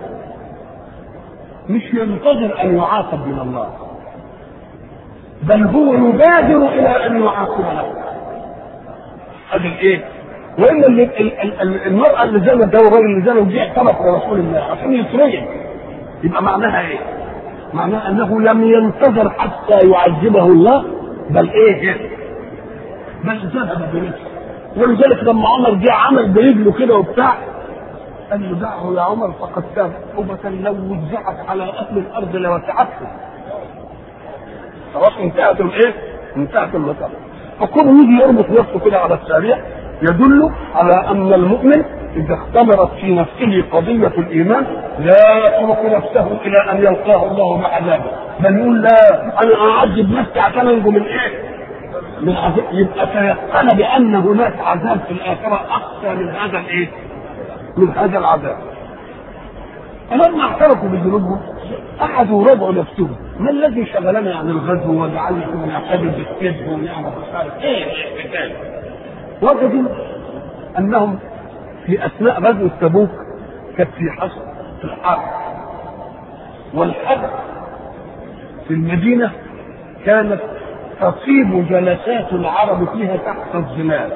مش ينتظر ان يعاقب من الله بل هو يبادر الى ان يعاقب نفسه هذا الايه؟ وان اللي ال- ال- ال- المراه اللي زنت ده والراجل اللي زنى دي اعترف لرسول الله عشان يتريق يبقى معناها ايه؟ معناها انه لم ينتظر حتى يعذبه الله بل ايه؟ بل ذهب بنفسه ولذلك لما عمر جه عمل برجله كده وبتاع قال له دعه يا عمر فقد تاب توبة لو وزعت على أهل الأرض لوسعتهم خلاص انتهت الايه؟ انتهت المسألة فكون يجي يربط نفسه كده على السريع يدل على أن المؤمن إذا اختمرت في نفسه قضية الإيمان لا يترك نفسه إلى أن يلقاه الله بعذابه بل يقول لا أنا أعذب نفسي عشان أنجو من إيه؟ من عذاب يبقى تيقن بأن هناك عذاب في الآخرة أقسى من هذا الإيه؟ من هذا العذاب فلما اعترفوا بذنوبهم قعدوا رجعوا نفسهم ما الذي شغلنا عن الغزو وجعلنا نعتبر بالكذب ونعمل مش عارف ايه الحكايه وجدوا انهم في اثناء غزو تبوك كانت في حصر في الحرب والحرب في المدينه كانت تصيب جلسات العرب فيها تحت الظلال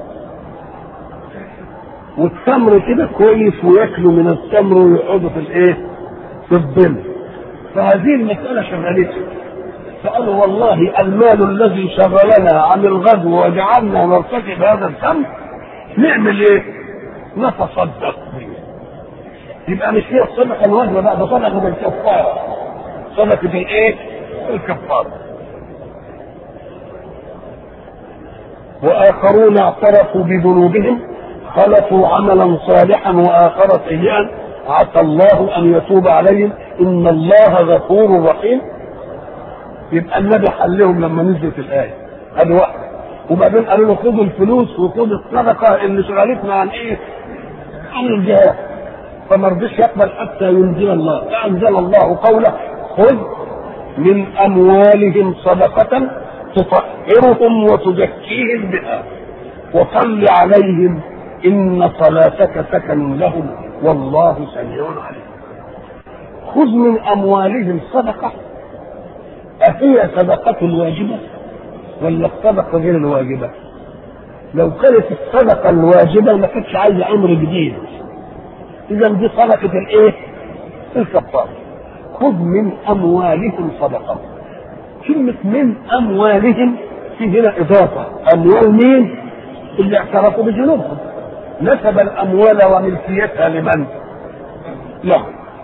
والتمر كده كويس وياكلوا من التمر ويقعدوا في الايه؟ في الظل. فهذه المسألة شغلتهم. فقالوا والله المال الذي شغلنا عن الغزو وجعلنا نرتكب هذا الذنب نعمل ايه؟ نتصدق به. يبقى مش هي الصدقة الواجبة بقى ده صدقة الكفارة. صدقة الايه؟ الكفارة. وآخرون اعترفوا بذنوبهم خلقوا عملا صالحا واخر سيئا عسى الله ان يتوب عليهم ان الله غفور رحيم يبقى النبي حلهم لما نزلت الايه ادي واحد وبعدين قالوا له خذوا الفلوس وخذوا الصدقه اللي شغلتنا عن ايه؟ عن الجهاد فما رضيش يقبل حتى ينزل الله فانزل الله قوله خذ من اموالهم صدقه تطهرهم وتزكيهم بها وصل عليهم إن صلاتك سكن لهم والله سميع عليم خذ من أموالهم صدقة أهي صدقة الواجبة ولا الصدقة غير الواجبة لو كانت الصدقة الواجبة ما كانتش عايزة أمر جديد إذا دي صدقة الإيه؟ الكفارة خذ من أموالهم صدقة كلمة من أموالهم في هنا إضافة أموال مين؟ اللي اعترفوا بذنوبهم نسب الاموال وملكيتها لمن؟ له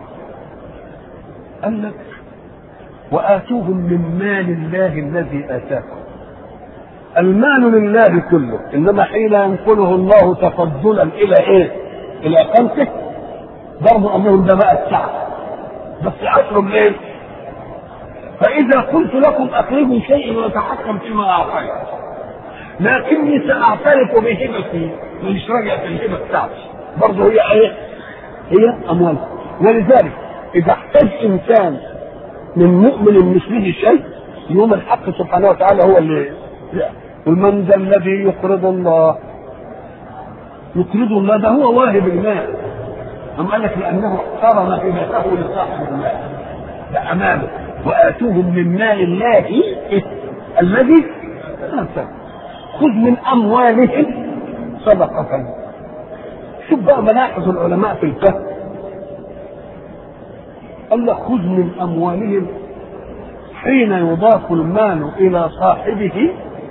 قال لك واتوهم من مال الله الذي اتاكم المال لله كله انما حين ينقله الله تفضلا الى ايه؟ الى خلقه برضه قال لهم ده بقى السعد بس اطلب ليه؟ فاذا قلت لكم اخرجوا شيء وتحكم فيما اعطيت لكني ساعترف بهبتي مش راجع في الهبه بتاعتي برضه هي ايه؟ هي اموال ولذلك اذا احتاج انسان من مؤمن مثله شيء يوم الحق سبحانه وتعالى هو اللي ومن ذا الذي يقرض الله يقرض الله ده هو واهب المال أم قال لك لأنه اقترن هبته لصاحب المال ده أمامه وآتوهم من مال الله الذي آتاكم خذ من اموالهم صدقة شوف بقى ملاحظ العلماء في الفهم قال لك خذ من اموالهم حين يضاف المال الى صاحبه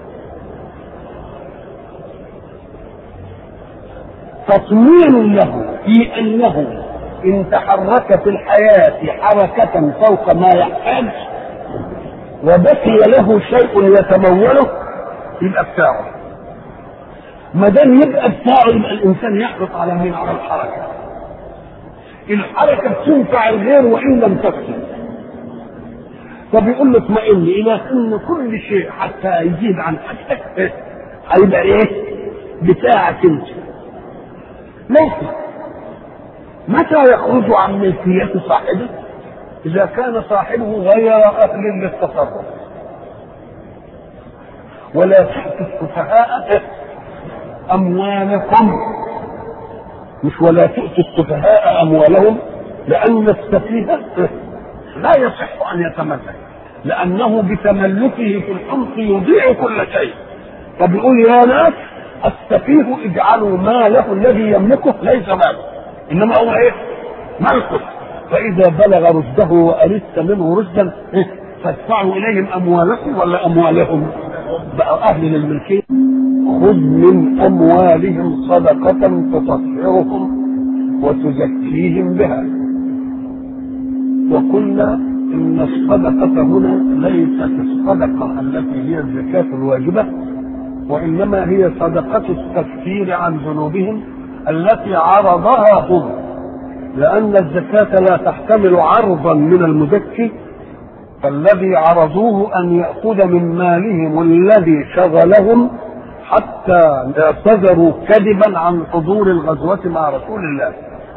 تطمين له في انه ان تحرك في الحياه حركه فوق ما يحتاج وبقي له شيء يتموله يبقى بتاعه ما دام يبقى بتاعه يبقى الانسان يحرص على مين على الحركه الحركه بتنفع الغير وان لم تفسد فبيقول له اطمئن الى ان كل شيء حتى يزيد عن حاجتك إيه؟ هيبقى ايه؟ بتاعك انت لكن متى يخرج عن ملكية صاحبه؟ إذا كان صاحبه غير أهل للتصرف ولا تؤتوا السفهاء أموالكم مش ولا تؤتوا السفهاء أموالهم لأن السفيه لا يصح أن يتملك لأنه بتملكه في الحمق يضيع كل شيء فبيقول يا ناس السفيه اجعلوا ماله الذي يملكه ليس ماله انما هو ايه؟ ملكه فاذا بلغ رشده وارثت منه رشدا إيه؟ فادفعوا اليهم اموالكم ولا اموالهم؟ بقى اهل للملكيه خذ من اموالهم صدقه تطهرهم وتزكيهم بها وقلنا ان الصدقه هنا ليست الصدقه التي هي الزكاه الواجبه وانما هي صدقه التكفير عن ذنوبهم التي عرضها هم لان الزكاه لا تحتمل عرضا من المزكي فالذي عرضوه ان ياخذ من مالهم الذي شغلهم حتى اعتذروا كذبا عن حضور الغزوه مع رسول الله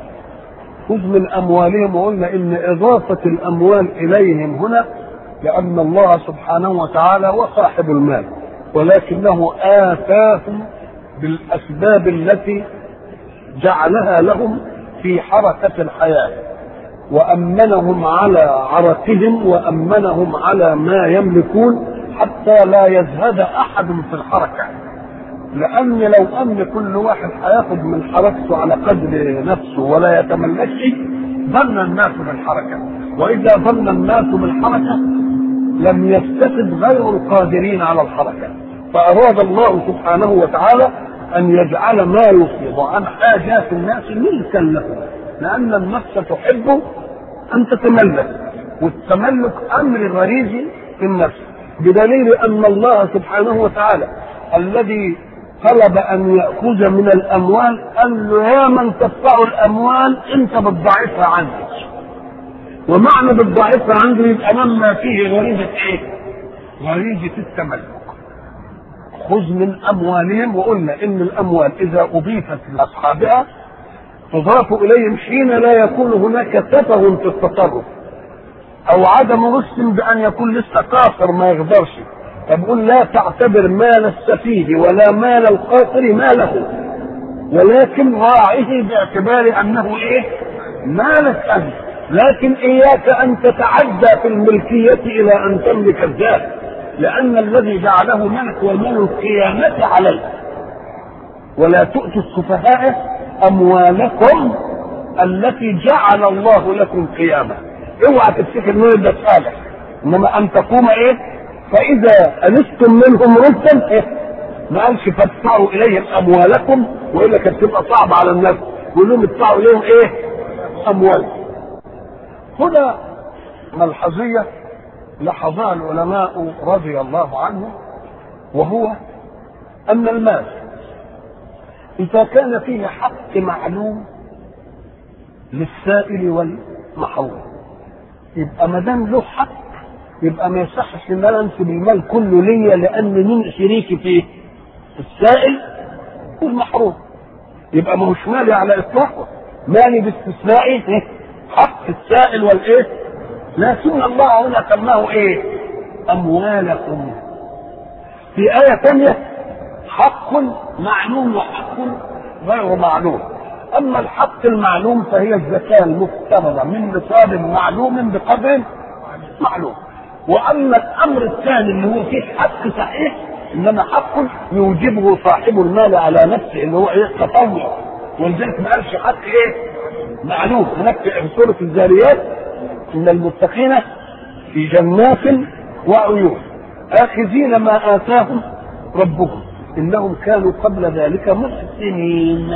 خذ من اموالهم وقلنا ان اضافه الاموال اليهم هنا لان الله سبحانه وتعالى هو صاحب المال ولكنه آتاهم بالأسباب التي جعلها لهم في حركة الحياة وأمنهم على عرتهم وأمنهم على ما يملكون حتى لا يزهد أحد في الحركة لأن لو أن كل واحد هياخد من حركته على قدر نفسه ولا يتملكش ظن الناس بالحركة وإذا ظن الناس بالحركة لم يستفد غير القادرين على الحركة فأراد الله سبحانه وتعالى أن يجعل ما يفيض عن حاجات الناس ملكا له لأن النفس تحب أن تتملك والتملك أمر غريزي في النفس بدليل أن الله سبحانه وتعالى الذي طلب أن يأخذ من الأموال قال له يا من تدفع الأموال أنت بتضاعفها عندك ومعنى بتضاعفها عنده يبقى مما فيه غريزة إيه؟ غريزة التملك خذ من اموالهم وقلنا ان الاموال اذا اضيفت لاصحابها تضاف اليهم حين لا يكون هناك تفه في التصرف او عدم رشد بان يكون لسه قاصر ما يقدرش فبقول لا تعتبر مال السفيه ولا مال القاصر ماله ولكن راعه باعتبار انه ايه مالك انت لكن اياك ان تتعدى في الملكيه الى ان تملك الذات لأن الذي جعله ملك ومال القيامة عليه ولا تؤتوا السفهاء أموالكم التي جعل الله لكم قيامة اوعى تفتكر ان ده صالح انما ان تقوم ايه فاذا انستم منهم رشدا إيه؟ ما قالش فادفعوا اليهم اموالكم والا كانت تبقى صعبه على الناس يقول لهم ادفعوا اليهم ايه اموال هنا ملحظيه لاحظها العلماء رضي الله عنهم وهو ان المال اذا كان فيه حق معلوم للسائل والمحروم يبقى ما دام له حق يبقى ما يصحش ان انا انسب المال كله ليا لان مين شريكي فيه؟ السائل والمحروم يبقى ما هوش مالي على اطلاقه مالي باستثناء حق السائل والايه؟ لكن الله هنا سماه ايه اموالكم في آية ثانية حق معلوم وحق غير معلوم أما الحق المعلوم فهي الزكاة المفترضة من نصاب معلوم بقدر معلوم وأما الأمر الثاني اللي هو فيه حق صحيح إنما حق يوجبه صاحب المال على نفسه اللي هو إيه تطوع ولذلك ما قالش حق إيه معلوم هناك في سورة الذاريات ان المتقين في جنات وعيون اخذين ما اتاهم ربهم انهم كانوا قبل ذلك محسنين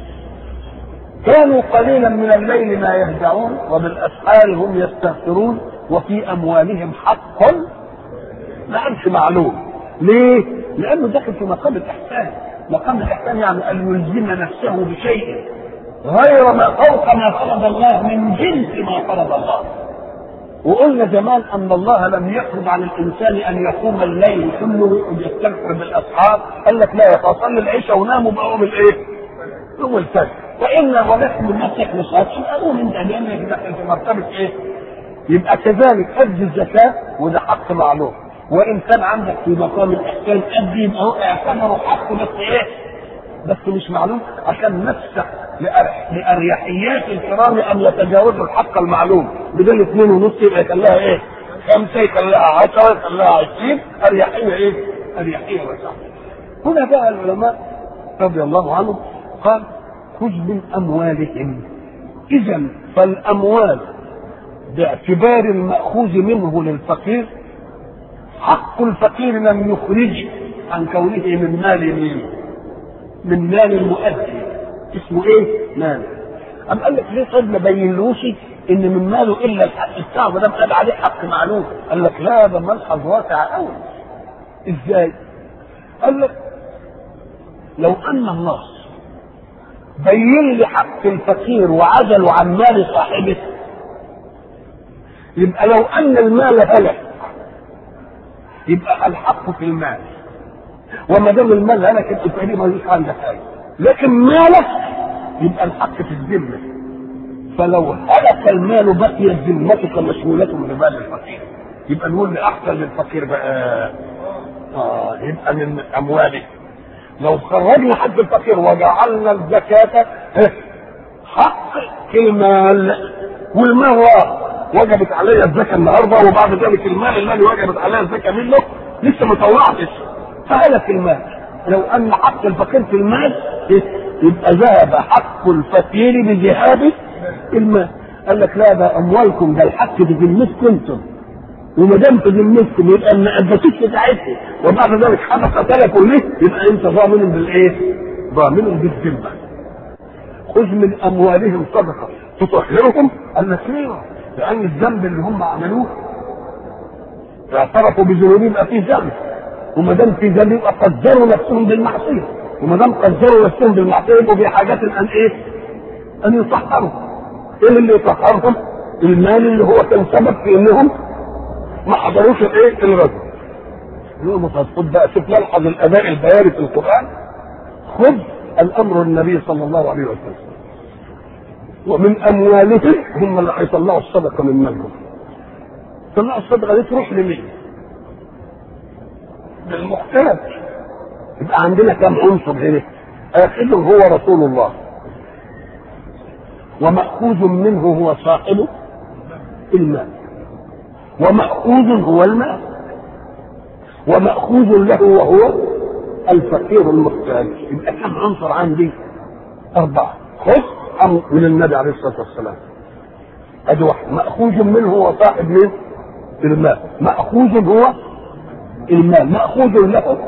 كانوا قليلا من الليل ما يهجعون وبالاسحار هم يستغفرون وفي اموالهم حق ما قالش معلوم ليه؟ لانه داخل في مقام الاحسان مقام الاحسان يعني ان يلزم نفسه بشيء غير ما فوق ما فرض الله من جنس ما فرض الله وقلنا زمان ان الله لم يفرض على الانسان ان يقوم الليل كله ويستغفر بالاسحار قال لك لا يتصلي العشاء ونام وبقوم الايه؟ يوم الفجر والا ولكن من نفسك نشاط اقوم انت لانك داخل في مرتبه ايه؟ يبقى كذلك ادي الزكاه وده حق معلوم وان كان عندك في مقام الاحسان ادي يبقى هو اعتبره حق بس ايه؟ بس مش معلوم عشان نفسك لاريحيات الكرام ان يتجاوزوا الحق المعلوم بدل اثنين ونص يبقى يخليها ايه؟ خمسه يخليها 10 يخليها 20 اريحيه ايه؟ اريحيه واسعه. هنا بقى العلماء رضي الله عنهم قال خذ من اموالهم اذا فالاموال باعتبار الماخوذ منه للفقير حق الفقير لم يخرج عن كونه من مال مين؟ من مال المؤدي اسمه ايه؟ مال أم قال لك ليه طيب ما بينلوش ان من ماله الا الحق بتاعه ما دام قال عليه حق معلوم قال لك لا ده ملحظ واسع قوي ازاي؟ قال لك لو ان الله بين لي حق الفقير وعزله عن مال صاحبه يبقى لو ان المال هلك يبقى الحق في المال وما دام المال هلك يبقى دي ملوش عندك حاجه لكن مالك يبقى الحق في الذمه فلو هلك المال بقيت ذمتك مشغوله بمال الفقير يبقى نقول لاحسن للفقير بقى اه يبقى من امواله لو خرجنا حد الفقير وجعلنا الزكاة حق في المال والمال وجبت علي الزكاة النهاردة وبعد ذلك المال الذي وجبت علي الزكاة منه لسه ما طلعتش فهلك المال لو أن حق الفقير في المال يبقى ذهب حق الفقير بذهاب المال قال لك لا ده أموالكم ده الحق في ذمتكم انتم وما دام في ذمتكم يبقى ما ادتوش بتاعتكم وبعد ذلك حدث قتلكم ليه يبقى انت ضامن بالايه؟ ضامن بالذمه. خذ من اموالهم صدقه تطهرهم قال لك ليه؟ لان الذنب اللي هم عملوه اعترفوا بذنوبهم يبقى فيه ذنب وما دام في ذنب يبقى قدروا نفسهم بالمعصيه وما دام قدروا نفسهم بالمعصيه يبقوا في حاجات ان ايه؟ ان يطهروا. ايه اللي يطهرهم؟ المال اللي هو كان سبب في انهم ما حضروش الايه الرجل يقوم خد بقى شوف ملحظ الاداء البياني في القران خذ الامر النبي صلى الله عليه وسلم ومن اموالهم هم اللي هيطلعوا الصدقه من مالهم طلعوا الصدقه دي تروح لمين؟ للمحتاج يبقى عندنا كم عنصر هنا اخذهم هو رسول الله ومأخوذ منه هو صاحب المال ومأخوذ هو المال ومأخوذ له وهو الفقير المحتاج يبقى كم عنصر عندي؟ أربعة خذ أمر من النبي عليه الصلاة والسلام أدي واحد مأخوذ منه هو صاحب من المال مأخوذ هو المال مأخوذ له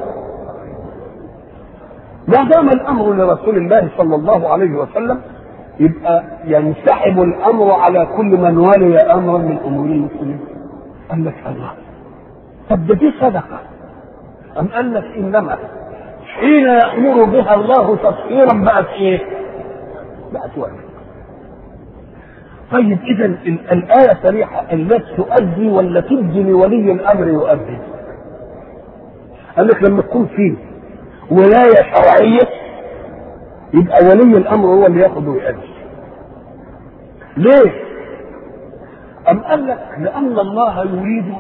ما دام الأمر لرسول الله صلى الله عليه وسلم يبقى ينسحب الأمر على كل من ولي أمرا من أمور المسلمين قال لك الله طب ده دي صدقه أم قال لك إنما حين يأمر بها الله تطهيرا بقت إيه؟ بقت واجب. طيب إذا الآية صريحة التي تؤدي ولا تدي لولي الأمر يؤدي. قال لك لما تكون في ولاية شرعية يبقى ولي الأمر هو اللي ياخذ ويؤدي. ليه؟ أم قال لك لأن الله يريد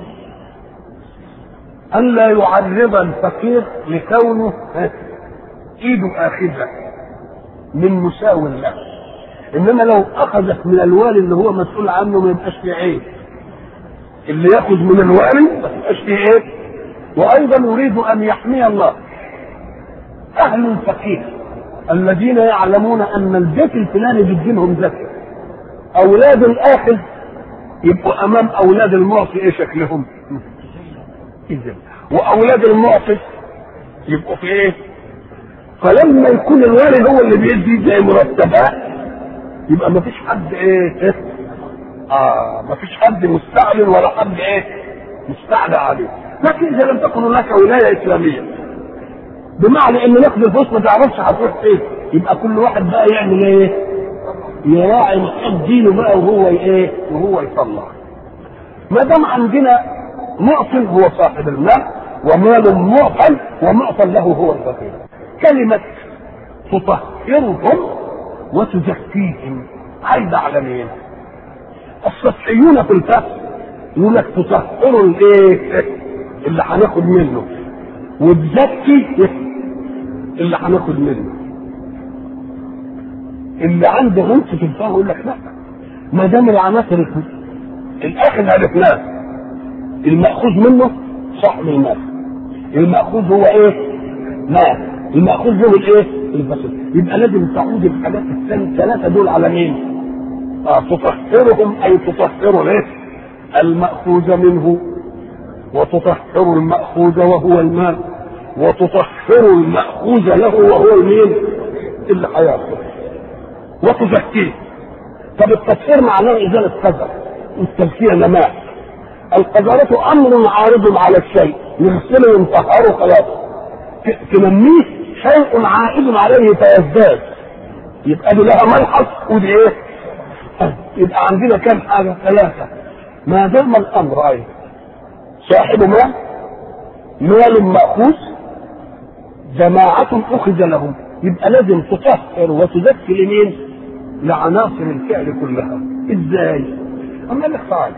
أن لا يعرض الفقير لكونه إيده آخذة من مساو له إنما لو أخذت من الوالي اللي هو مسؤول عنه ما يبقاش فيه عيب اللي ياخذ من الوالي ما يبقاش فيه عيب وأيضا يريد أن يحمي الله أهل الفقير الذين يعلمون أن البيت الفلاني بيدينهم زكاة أولاد الآخذ يبقوا امام اولاد المعطي ايه شكلهم؟ اذا واولاد المعطي يبقوا في ايه؟ فلما يكون الوالد هو اللي بيدي زي مرتبات يبقى ما فيش حد ايه؟ إيه؟ اه ما فيش حد مستعلن ولا حد ايه؟ مستعلى عليه لكن اذا لم تكن هناك ولايه اسلاميه بمعنى ان ناخد الفلوس ما تعرفش هتروح فين يبقى كل واحد بقى يعمل ايه؟ يراعي محب دينه بقى وهو ايه؟ وهو يطلع ما دام عندنا معطل هو صاحب المال ومال معطل ومعطل له هو الفقير كلمة تطهرهم وتزكيهم عايدة على مين؟ السطحيون في الفهم يقول لك تطهروا الايه؟ اللي هناخد منه وتزكي اللي هناخد منه اللي عنده غمس في الفهم يقول لك لا ما دام العناصر الاخذ عرفناه المأخوذ منه صاحب المال المأخوذ هو ايه؟ مال المأخوذ هو الايه؟ البصر يبقى لازم تعود الحاجات الثلاثة دول على مين؟ آه تطهرهم أي تطهر الايه؟ المأخوذ منه وتطهر المأخوذ وهو المال وتطهر المأخوذ له وهو المين؟ اللي هياخذ وتزكيه طب التطهير معناه إزالة قدر التزكية نماء القذارة أمر عارض على الشيء يغسله ويطهره خلاص تنميه شيء عائد عليه فيزداد يبقى دي لها ملحظ ودي ايه؟ يبقى عندنا كم حاجة ثلاثة ما دام الأمر أيضا صاحب مال مال مأخوذ جماعة أخذ لهم يبقى لازم تطهر وتزكي لمين؟ لعناصر الفعل كلها ازاي؟ أما لك تعالى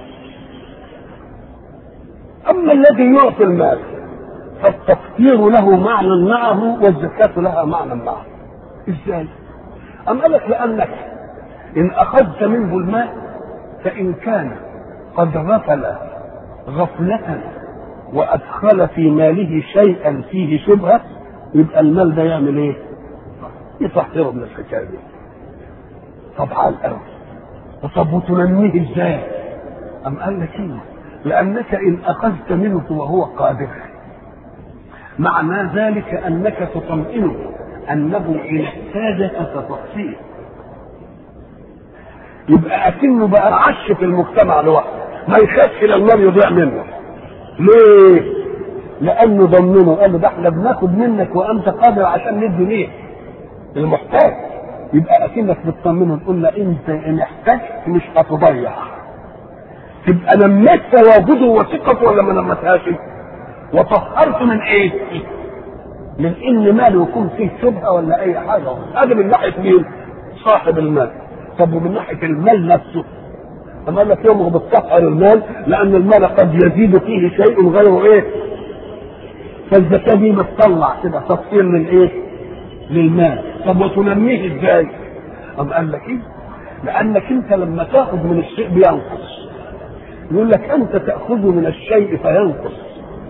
أما الذي يعطي المال فالتفكير له معنى معه والزكاة لها معنى معه ازاي؟ أم قال لك لأنك إن أخذت منه المال فإن كان قد غفل غفلة وأدخل في ماله شيئا فيه شبهة يبقى المال ده يعمل إيه؟ يطهره من الحكاية دي طبعا الأول طب وتنميه إزاي؟ أم قال لك إيه؟ لأنك إن أخذت منه وهو قادر معنى ذلك أنك تطمئنه أنه إن احتاج ستحصيه يبقى أكنه بقى عش في المجتمع لوحده ما يخافش المال يضيع منه ليه؟ لأنه ضمنه قال له ده احنا بناخد منك وأنت قادر عشان ندي ليه؟ المحتاج يبقى أكنك بتطمنه تقول له أنت إن احتجت مش هتضيع تبقى نميت تواجده وثقته ولا ما نمتهاش؟ وطهرت من ايه؟ من ان ماله يكون فيه شبهه ولا اي حاجه هذا من ناحيه مين؟ صاحب المال طب ومن ناحيه المال نفسه أما قال لك يوم بتطهر المال لأن المال قد يزيد فيه شيء غير إيه؟ فالزكاة دي بتطلع كده تطهير للإيه؟ للمال طب وتنميه إزاي؟ أم قال لك إيه؟ لأنك أنت لما تاخذ من الشيء بينقص يقول لك أنت تأخذ من الشيء فينقص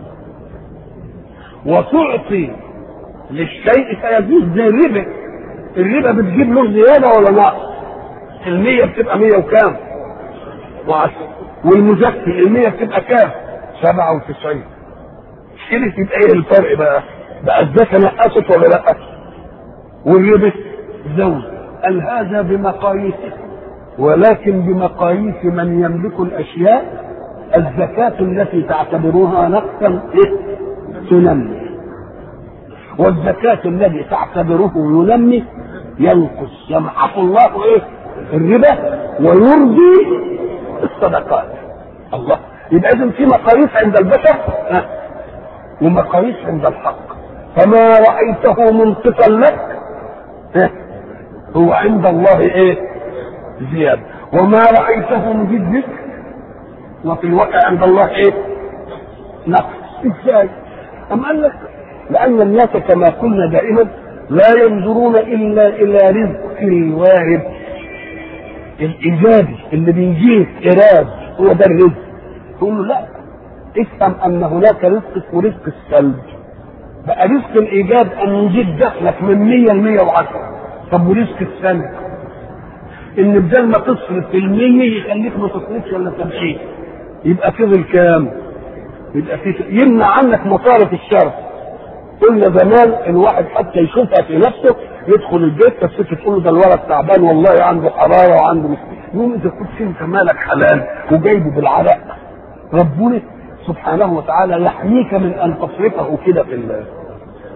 وتعطي للشيء فيزيد زي الربا الربا بتجيب له زيادة ولا نقص؟ المية بتبقى مية وكام؟ وعشرة والمزكي المية بتبقى كام؟ سبعة وتسعين كده يبقى ايه الفرق بقى؟ بقى الزكاة نقصت ولا لا؟ والربا زود قال هذا بمقاييسه ولكن بمقاييس من يملك الاشياء الزكاة التي تعتبروها نقصا إيه؟ تنمي والزكاة الذي تعتبره ينمي ينقص يمحق الله ايه؟ الربا ويرضي الصدقات الله يبقى اذا في مقاييس عند البشر ها ومقاييس عند الحق فما رايته منقصا لك ها هو عند الله ايه زياده وما رايته مجيد لك وفي الواقع عند الله ايه نقص ازاي ام قال لك لان الناس كما قلنا دائما لا ينظرون الا الى رزق الوارد الايجابي اللي بيجيك ايراد هو ده الرزق تقول له لا افهم ان هناك رزق اسمه رزق السلب بقى رزق الايجاب ان يجيب دخلك من 100 ل 110 طب ورزق السلب ان بدل ما تصرف في المية يخليك ما تصرفش ولا تمشي يبقى فضل كام؟ يبقى في يمنع عنك مصارف الشر قلنا زمان الواحد حتى يشوفها في نفسه يدخل البيت بس تقول له ده الولد تعبان والله عنده حراره وعنده مش يقوم اذا كنت انت مالك حلال وجايبه بالعرق ربنا سبحانه وتعالى يحميك من ان تصرفه كده في الله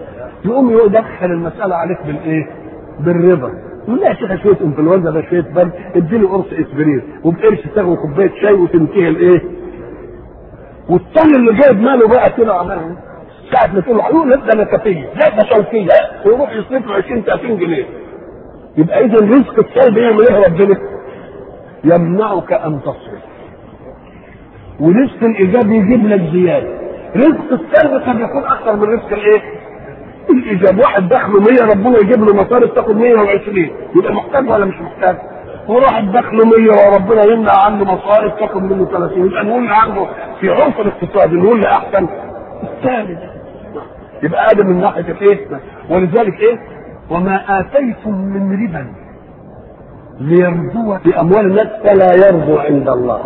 يقوم يدخل المساله عليك بالايه؟ بالرضا يقول لا يا شيخ شويه انفلونزا ده شويه برد اديني قرص اسبرين وبقرش تاخد كوبايه شاي وتنتهي الايه؟ والتاني اللي جايب ماله بقى كده عمال ساعة ما تقول له يقول لا ده نكفيه لا ده شوكيه ويروح يصرف له 20 30 جنيه يبقى اذا رزق السلب يعمل ايه ربنا؟ يمنعك ان تصرف ورزق الايجاب يجيب لك زياده رزق السلب قد يكون اكثر من رزق الايه؟ الايجاب واحد دخله 100 ربنا يجيب له مصارف تاخد 120 يبقى محتاج ولا مش محتاج؟ وواحد دخله 100 وربنا يمنع عنه مصارف تاخد منه 30 يبقى نقول عنه في عرف الاقتصاد نقول له احسن الثاني ده يبقى ادم من ناحيه الايه؟ ولذلك ايه؟ وما اتيتم من ربا ليربو في اموال الناس فلا يربو عند الله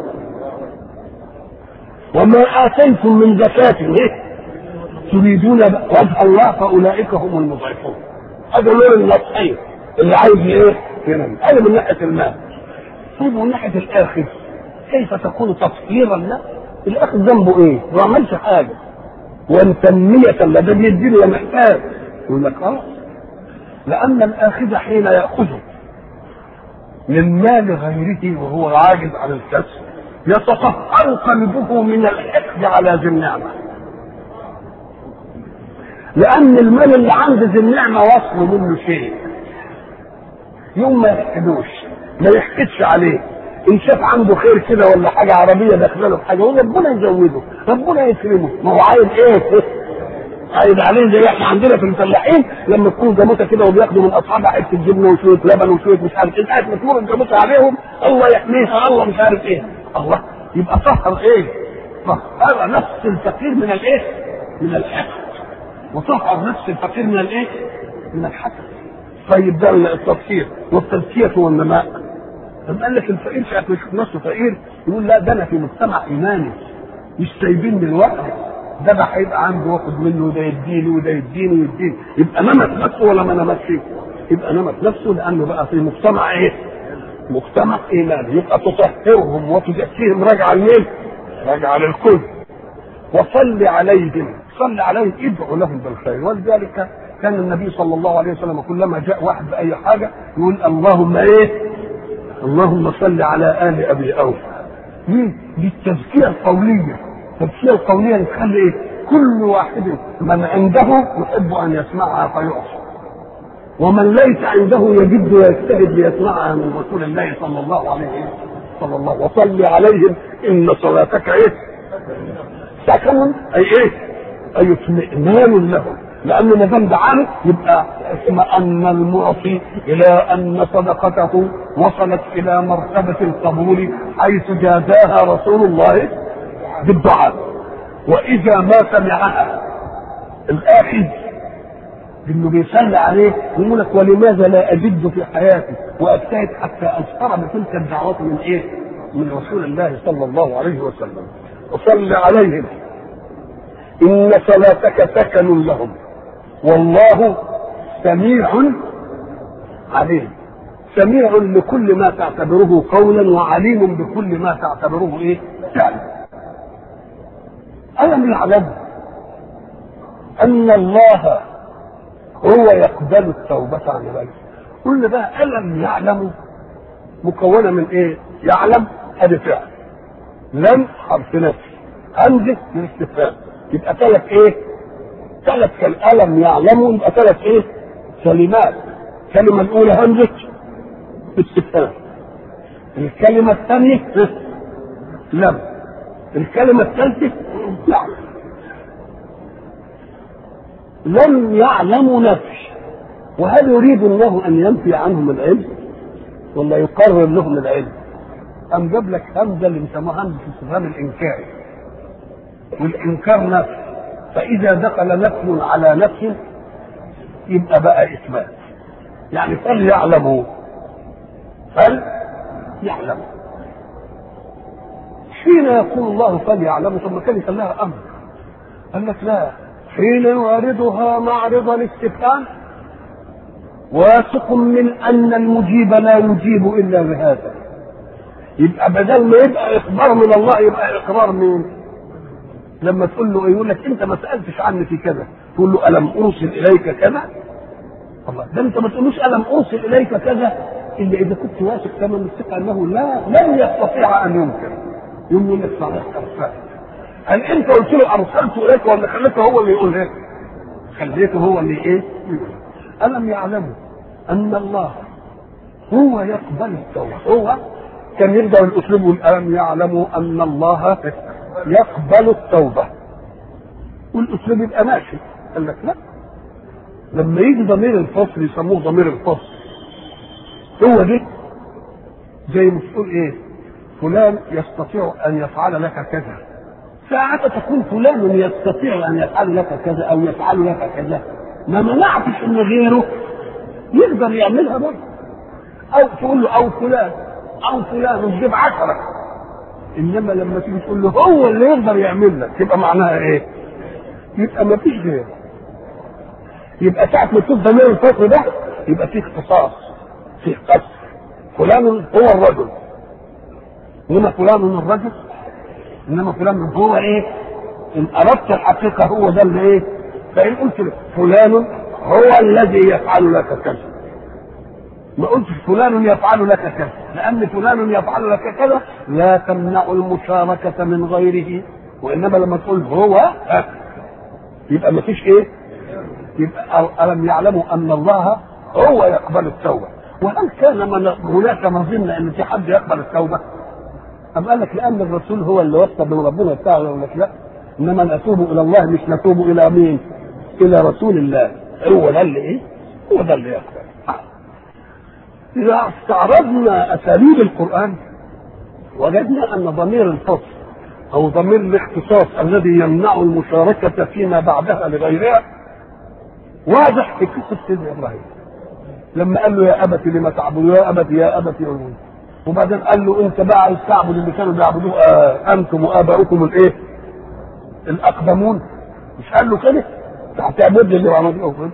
وما اتيتم من زكاه ايه؟ تريدون وجه الله فاولئك هم المضعفون هذا نور النصحين اللي عايز ايه؟ ينام هذا من ناحيه المال طيب من ناحيه الاخر كيف تكون تطهيرا له؟ الاخر ذنبه ايه؟ ما عملش حاجه وتنمية لا ده بيديني يا محتاج يقول لك اه لأن الآخذ حين يأخذه من مال غيره وهو عاجز عن الكسب يتطهر قلبه من الحقد على ذي النعمة لأن المال اللي عند ذي النعمة وصل منه شيء يوم ما يحقدوش ما يحقدش عليه ان شاف عنده خير كده ولا حاجه عربيه داخله له في حاجه يقول ربنا يزوده ربنا يكرمه ما هو عايز ايه؟ عايز عليه زي احنا عندنا في الفلاحين لما تكون جاموسه كده وبياخدوا من اصحابها حته جبنه وشويه لبن وشويه مش عارف ايه ساعه ما تمر الجاموسه عليهم الله يحميها الله مش عارف ايه الله يبقى طهر ايه؟ طهر نفس الفقير من الايه؟ من الحقد وطهر نفس الفقير من الايه؟ من الحسد طيب ده التطهير والتزكيه والنماء طب قال لك الفقير ساعة ما يشوف نفسه فقير يقول لا ده انا في مجتمع ايماني مش سايبين لوحدي ده بقى هيبقى عنده واخد منه وده يديني وده يديني ويديني يبقى نمت نفسه ولا ما نمتش؟ يبقى نمت نفسه لانه بقى في مجتمع ايه؟ مجتمع ايماني يبقى تطهرهم وتزكيهم راجعه لمين؟ راجعه للكل وصل عليهم صل عليهم ادعو لهم بالخير ولذلك كان النبي صلى الله عليه وسلم كلما جاء واحد باي حاجه يقول اللهم ايه؟ اللهم صل على ال ابي اوفى ليه؟ دي التزكيه القوليه التزكيه القوليه اللي تخلي ايه؟ كل واحد من عنده يحب ان يسمعها فيعصى ومن ليس عنده يجد ويجتهد ليسمعها من رسول الله صلى الله عليه وسلم صلى الله وصل عليهم ان صلاتك ايه؟ سكن اي ايه؟ اي اطمئنان لهم لان ما دام دعاني يبقى اطمأن المعطي الى ان صدقته وصلت الى مرتبه القبول حيث جازاها رسول الله بالدعاء واذا ما سمعها الاخذ انه بيصلي عليه يقول لك ولماذا لا اجد في حياتي واجتهد حتى اذكر بتلك الدعوات من ايه؟ من رسول الله صلى الله عليه وسلم وصل عليهم ان صلاتك سكن لهم والله سميع عليم سميع لكل ما تعتبره قولا وعليم بكل ما تعتبره ايه فعلا ألم يعلم أن الله هو يقبل التوبة عن عباده قلنا بقى ألم يعلموا مكونة من إيه؟ يعلم هذا فعل لم حرف نفي همزة للاستفهام يبقى ثلاث إيه؟ ثلاث كالألم يعلموا يبقى ثلاث إيه؟ كلمات الكلمة الأولى همزة استفهام الكلمة الثانية لم الكلمة الثالثة يعلم لم يعلموا نفي وهل يريد الله ان ينفي عنهم العلم ولا يقرر لهم العلم ام جاب لك همزه اللي بيسموها همزه استفهام الانكار والانكار نفي فاذا دخل نفي على نفي يبقى بقى اثبات يعني فليعلموا هل يعلموا حين يقول الله فليعلموا ثم كان يخليها امر قال لك لا حين يعرضها معرض الاستفهام واثق من ان المجيب لا يجيب الا بهذا يبقى بدل ما يبقى اخبار من الله يبقى اقرار مين لما تقول له يقول لك انت ما سالتش عني في كذا تقول له الم ارسل اليك كذا الله ده انت ما تقولوش الم ارسل اليك كذا الا اذا كنت واثق تمام الثقه انه لا لن يستطيع ان ينكر يوم يقول لك صحيح ارسلت هل انت قلت له ارسلت اليك ولا خليته هو اللي يقول هيك؟ خليته هو اللي ايه؟ يقول. الم يعلموا ان الله هو يقبل التوبه هو كان يبدا الاسلوب يقول الم يعلموا ان الله يقبل التوبه والاسلوب يبقى ماشي قال لك لا لما يجي ضمير الفصل يسموه ضمير الفصل هو ده زي ما تقول ايه فلان يستطيع ان يفعل لك كذا ساعة تكون فلان يستطيع ان يفعل لك كذا او يفعل لك كذا ما منعتش ان غيره يقدر يعملها برضه او تقول له او فلان او فلان وتجيب عشرة انما لما تيجي تقول له هو اللي يقدر يعمل لك يبقى معناها ايه؟ يبقى ما فيش غيره يبقى ساعة ما تشوف ضمير الفصل ده يبقى فيه اختصاص فيه قصر فلان هو الرجل انما فلان الرجل انما فلان هو ايه؟ ان اردت الحقيقه هو ده اللي ايه؟ فان قلت له فلان هو الذي يفعل لك كذا ما قلتش فلان يفعل لك كذا لان فلان يفعل لك كذا لا تمنع المشاركه من غيره وانما لما تقول هو ها يبقى ما فيش ايه يبقى الم يعلموا ان الله هو يقبل التوبه وهل كان من هناك مظنه ان في حد يقبل التوبه أم قال لك لأن الرسول هو اللي وصى من ربنا بتاعه يقول لك لا إنما نتوب إلى الله مش نتوب إلى مين؟ إلى رسول الله هو ده اللي إيه؟ هو ده اللي يقبل إذا استعرضنا أساليب القرآن وجدنا أن ضمير الفصل أو ضمير الاختصاص الذي يمنع المشاركة فيما بعدها لغيرها واضح في قصة سيدنا إبراهيم لما قال له يا أبت لما تعبد يا أبت يا أبت يا أبت وبعدين قال له انت بقى عايز تعبد اللي كانوا بيعبدوه آه انتم واباؤكم الايه؟ الاقدمون مش قال له كده؟ هتعبد اللي بيعبدوه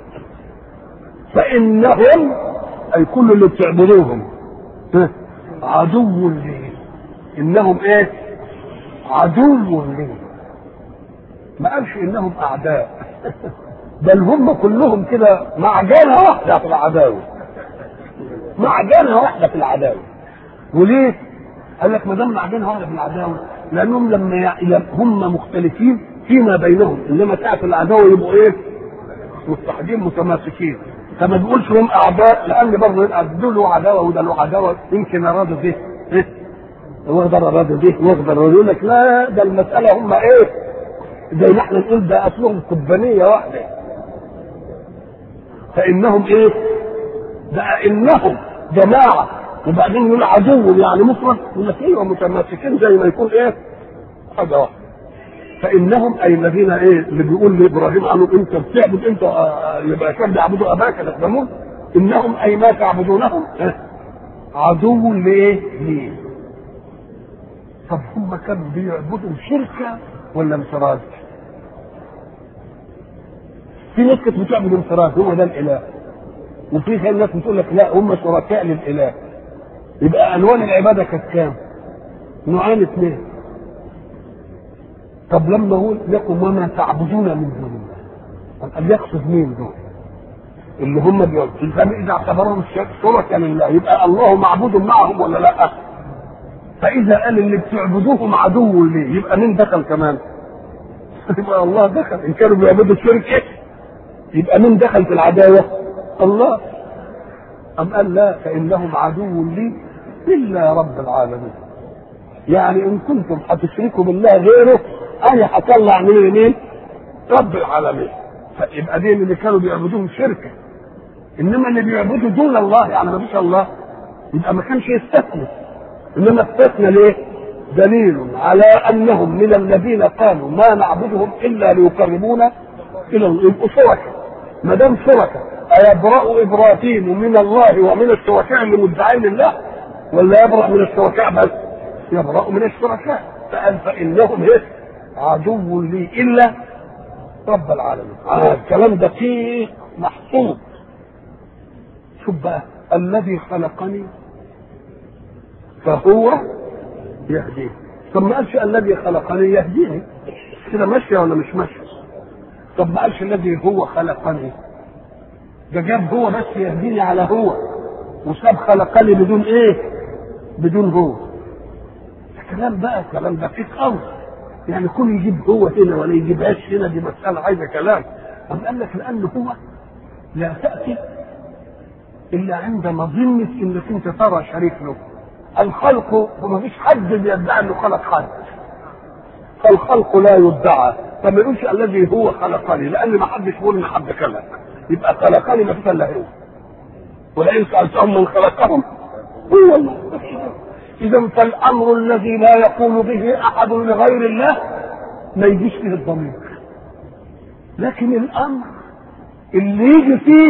فانهم اي كل اللي بتعبدوهم عدو لي انهم ايه؟ عدو لي ما قالش انهم اعداء بل هم كلهم كده معجنه واحده في العداوه معجنه واحده في العداوه وليه؟ قال لك ما دام معدنها واحده في العداوه لانهم لما ي... هم مختلفين فيما بينهم انما ساعه العداوه يبقوا ايه؟ متحدين متماسكين فما بيقولش هم اعداء لان برضه يبقى دول له عداوه وده له عداوه يمكن ارادوا ده إيه؟ واخضر ارادوا ده واخضر يقول لك لا ده المساله هم ايه؟ زي ما احنا نقول ده اصلهم قبانيه واحده فانهم ايه؟ ده انهم جماعه وبعدين يقول عدو يعني مفرد يقول لك ايوه متماسكين زي ما يكون ايه؟ حاجه واحده فانهم اي الذين ايه اللي بيقول لابراهيم قالوا انت بتعبد انت آه يبقى كان بيعبدوا اباك تقدمون انهم اي ما تعبدونهم إيه؟ عدو لايه؟ ليه؟ طب هم كانوا بيعبدوا شركه ولا انفراد؟ في ناس كانت بتعبد انفراد هو ده الاله وفي ناس بتقول لك لا هم شركاء للاله يبقى الوان العباده كانت كام؟ نوعين اثنين طب لما هو لكم وما تعبدون من دون الله طب يقصد مين دول؟ اللي هم بيعبدوا اذا اعتبرهم شركاء لله يبقى الله معبود معهم ولا لا؟ فاذا قال اللي بتعبدوهم عدو ليه؟ يبقى مين دخل كمان؟ يبقى الله دخل ان كانوا بيعبدوا الشرك يبقى مين دخل في العداوه؟ الله أم قال لا فإنهم عدو لي إلا رب العالمين يعني إن كنتم هتشركوا بالله غيره أنا هطلع من مين؟ رب العالمين فيبقى دين اللي كانوا بيعبدوهم شركة إنما اللي بيعبدوا دون الله يعني ما فيش الله يبقى ما كانش يستثنى إنما استثنى ليه؟ دليل على أنهم من الذين قالوا ما نعبدهم إلا ليقربونا إلى يبقوا شركاء ما دام شركاء أيبرأ إبراهيم من الله ومن الشركاء اللي مدعين لله ولا يبرأ من الشركاء بس يبرأ من الشركاء فقال فإنهم إيه عدو لي إلا رب العالمين آه الكلام دقيق محسوب شوف بقى الذي خلقني فهو يهديني طب ما قالش الذي خلقني يهديني كده ماشية ولا مش ماشية طب ما قالش الذي هو خلقني ده جاب هو بس يهديني على هو وساب خلقني بدون ايه بدون هو كلام بقى كلام دقيق قوي يعني كل يجيب هو هنا ولا يجيبهاش هنا دي مسألة عايزة كلام أم قال لك لأن هو لا تأتي إلا عند مظنة إنك أنت ترى شريك له الخلق وما فيش حد بيدعي إنه خلق حد فالخلق لا يدعى فما يقولش الذي هو خلقني لأن ما حدش يقول إن حد خلق يبقى خلقني ما فيش إلا هو ولئن سألتهم من خلقهم هو الله إذا فالأمر الذي لا يقول به أحد لغير الله ما يجيش فيه الضمير لكن الأمر اللي يجي فيه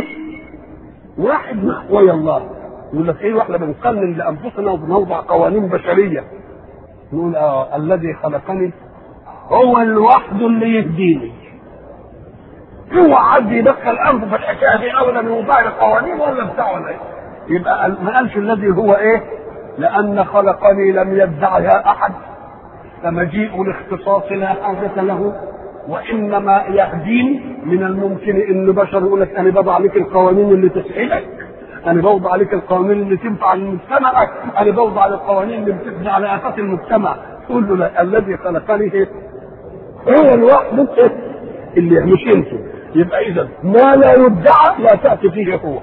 واحد محوي الله يقول لك ايه واحنا بنقنن لانفسنا وبنوضع قوانين بشريه نقول اه الذي خلقني هو لوحده اللي يهديني هو حد يدخل انفه في الحكايه دي اولا من وضع القوانين ولا بتاع ولا ايه يبقى ما قالش الذي هو ايه لان خلقني لم يدعها احد فمجيء الاختصاص لا حاجه له وانما يهديني من الممكن ان بشر يقول لك انا بضع عليك القوانين اللي تسعدك انا بوضع عليك القوانين اللي تنفع لمجتمعك انا بوضع القوانين اللي بتبني على اساس المجتمع تقول له لا الذي خلقني ايه هو الواحد اللي مش انت يبقى اذا ما لا يدعى لا تاتي فيه هو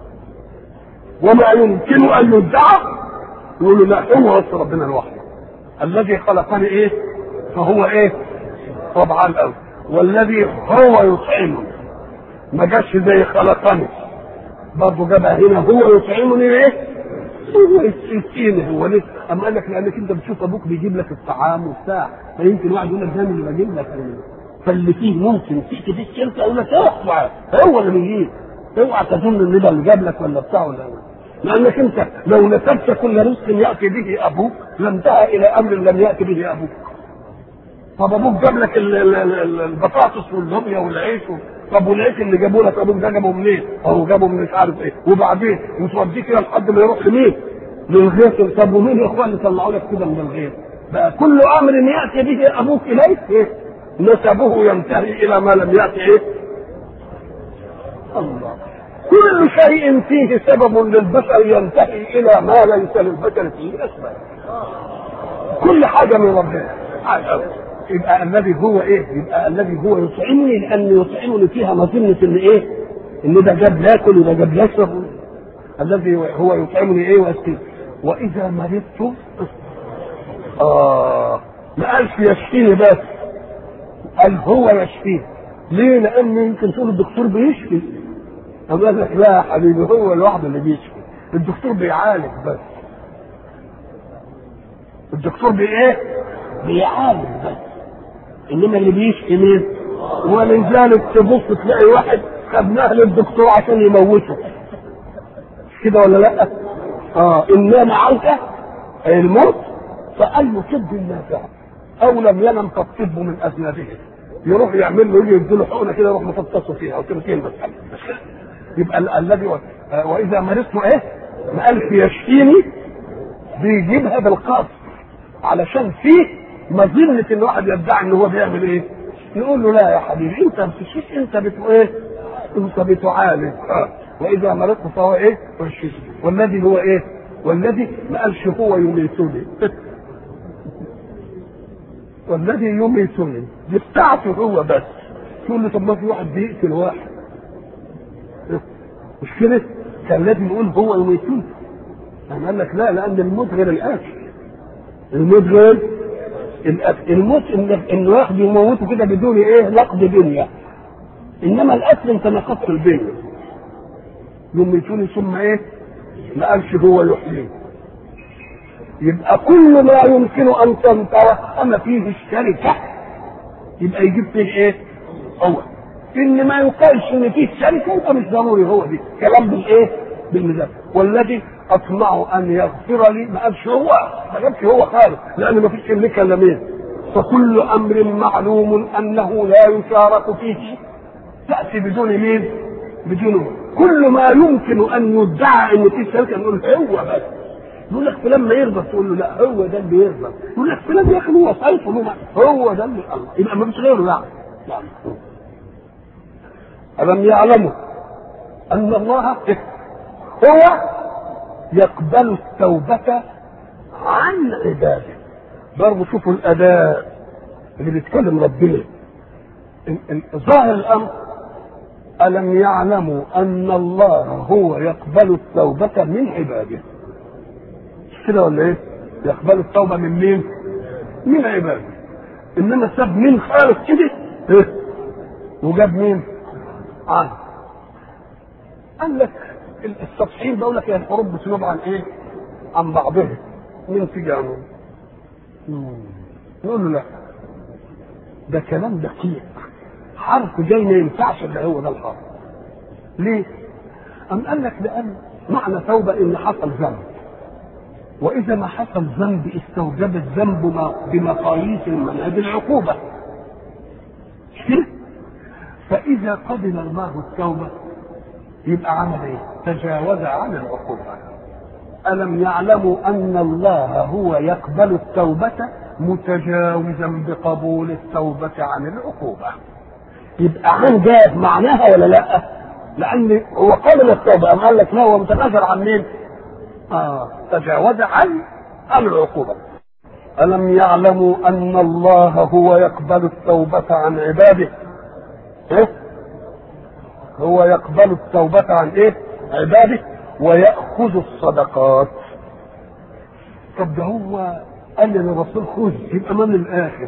وما يمكن ان يدعى يقول له لا هو بس ربنا لوحده الذي خلقني ايه فهو ايه طبعا الأول والذي هو يطعمني ما جاش زي خلقني برضه جابها هنا هو يطعمني ايه؟ هو يسقيني هو ليه؟ اما قال لك لانك انت بتشوف ابوك بيجيب لك الطعام وبتاع فيمكن واحد يقول لك ده اللي بجيب لك فاللي فيه ممكن تيجي فيك انت يقول لك اوعى هو اللي بيجيب اوعى تظن ان ده اللي جاب لك ولا بتاع ولا لانك انت لو نسبت كل رزق ياتي به ابوك لانتهى الى امر لم ياتي به ابوك طب ابوك جاب لك البطاطس واللوبيا والعيش طب والعيش اللي جابوا لك ابوك ده جابه منين؟ هو جابه من مش عارف ايه وبعدين وتوديه كده لحد ما يروح لمين؟ للغيط طب ومين يا اخوان اللي طلعوا لك كده من الغيط؟ بقى كل امر ياتي به ابوك اليك ايه؟ نسبه ينتهي الى ما لم ياتي ايه؟ الله كل شيء فيه سبب للبشر ينتهي الى ما ليس للبشر فيه اسباب كل حاجه من ربنا يبقى الذي هو ايه؟ يبقى الذي هو يطعمني لان يطعمني فيها مظنه ان ايه؟ ان ده جاب ياكل وده جاب يشرب الذي هو يطعمني ايه واسقي واذا مرضت اه ما قالش يشفيني بس قال هو يشفيني ليه؟ لان يمكن تقول الدكتور بيشفي أما قال لك لا يا حبيبي هو لوحده اللي بيشفي الدكتور بيعالج بس الدكتور بايه؟ بيعالج بس انما اللي بيشفي مين؟ ولذلك تبص تلاقي واحد خدناه للدكتور عشان يموته مش كده ولا لا؟ اه ان نام عنك الموت فاي طب نافع او لم ينم فالطب من اذنابه يروح يعمل له يجي يديله حقنه كده يروح مفطسه فيها وتمكين بس يبقى ال- الذي و- آه، واذا مرضت ايه؟ ما قالش يشفيني بيجيبها بالقصد علشان فيه مظنة ان واحد يدعي ان هو بيعمل ايه؟ نقول له لا يا حبيبي انت ما بتشفيش انت بت ايه؟ انت بتعالج آه. واذا مرضت فهو ايه؟ يشفيني والذي هو ايه؟ والذي ما قالش هو يميتني والذي يميتني دي بتاعته هو بس تقول له طب ما في واحد بيقتل واحد مش كده؟ كان لازم يقول هو يميتني أنا قال لك لا لأن الموت غير الأكل الموت غير الأكل الموت إن إن واحد يموته كده بدون إيه نقد دنيا إنما الأكل أنت نقضت البنية يميتوني ثم إيه ما قالش هو يحيي يبقى كل ما يمكن أن تتوهم فيه الشركة يبقى يجيب فيه إيه هو إن ما يقالش إن فيه شركة يبقى مش ضروري هو دي كلام بالإيه بالميزان والذي اطمع ان يغفر لي ما قالش هو ما قالش هو خالق لان ما فيش املكه الا مين فكل امر معلوم انه لا يشارك فيه تاتي بدون مين بدون كل ما يمكن ان يدعى ان في شركه نقول هو بس يقول لك فلان ما يرضى تقول له لا هو ده اللي يرضى يقول لك فلان يا اخي هو صيف هو ده اللي الله يبقى ما فيش غيره يعني يعني ألم يعلموا أن الله هو يقبل التوبة عن عباده برضه شوفوا الأداء اللي بيتكلم ربنا ظاهر الأمر ألم يعلموا أن الله هو يقبل التوبة من عباده مش كده ولا إيه؟ يقبل التوبة من مين؟ من عباده إنما ساب مين خالص كده إيه؟ وجاب مين؟ عنه قال لك السطحيين بقول لك هي الحروب بتنوب عن ايه؟ عن بعضها مين تيجي عنهم؟ نقول له لا ده كلام دقيق حرف جاي ما ينفعش اللي هو ده الحرف ليه؟ أم قال لك لأن معنى توبة إن حصل ذنب وإذا ما حصل ذنب استوجب الذنب بمقاييس المنهج العقوبة كده؟ فإذا قبل الله التوبة يبقى عمل ايه؟ تجاوز عن العقوبة. ألم يعلموا أن الله هو يقبل التوبة متجاوزا بقبول التوبة عن العقوبة. يبقى عن جاب معناها ولا لا؟ لأن هو قبل التوبة أم قال لك لا هو متنازل عن مين؟ آه تجاوز عن العقوبة. ألم يعلموا أن الله هو يقبل التوبة عن عباده؟ إيه؟ هو يقبل التوبة عن ايه؟ عباده ويأخذ الصدقات. طب ده هو قال للرسول خذ يبقى من الآخر.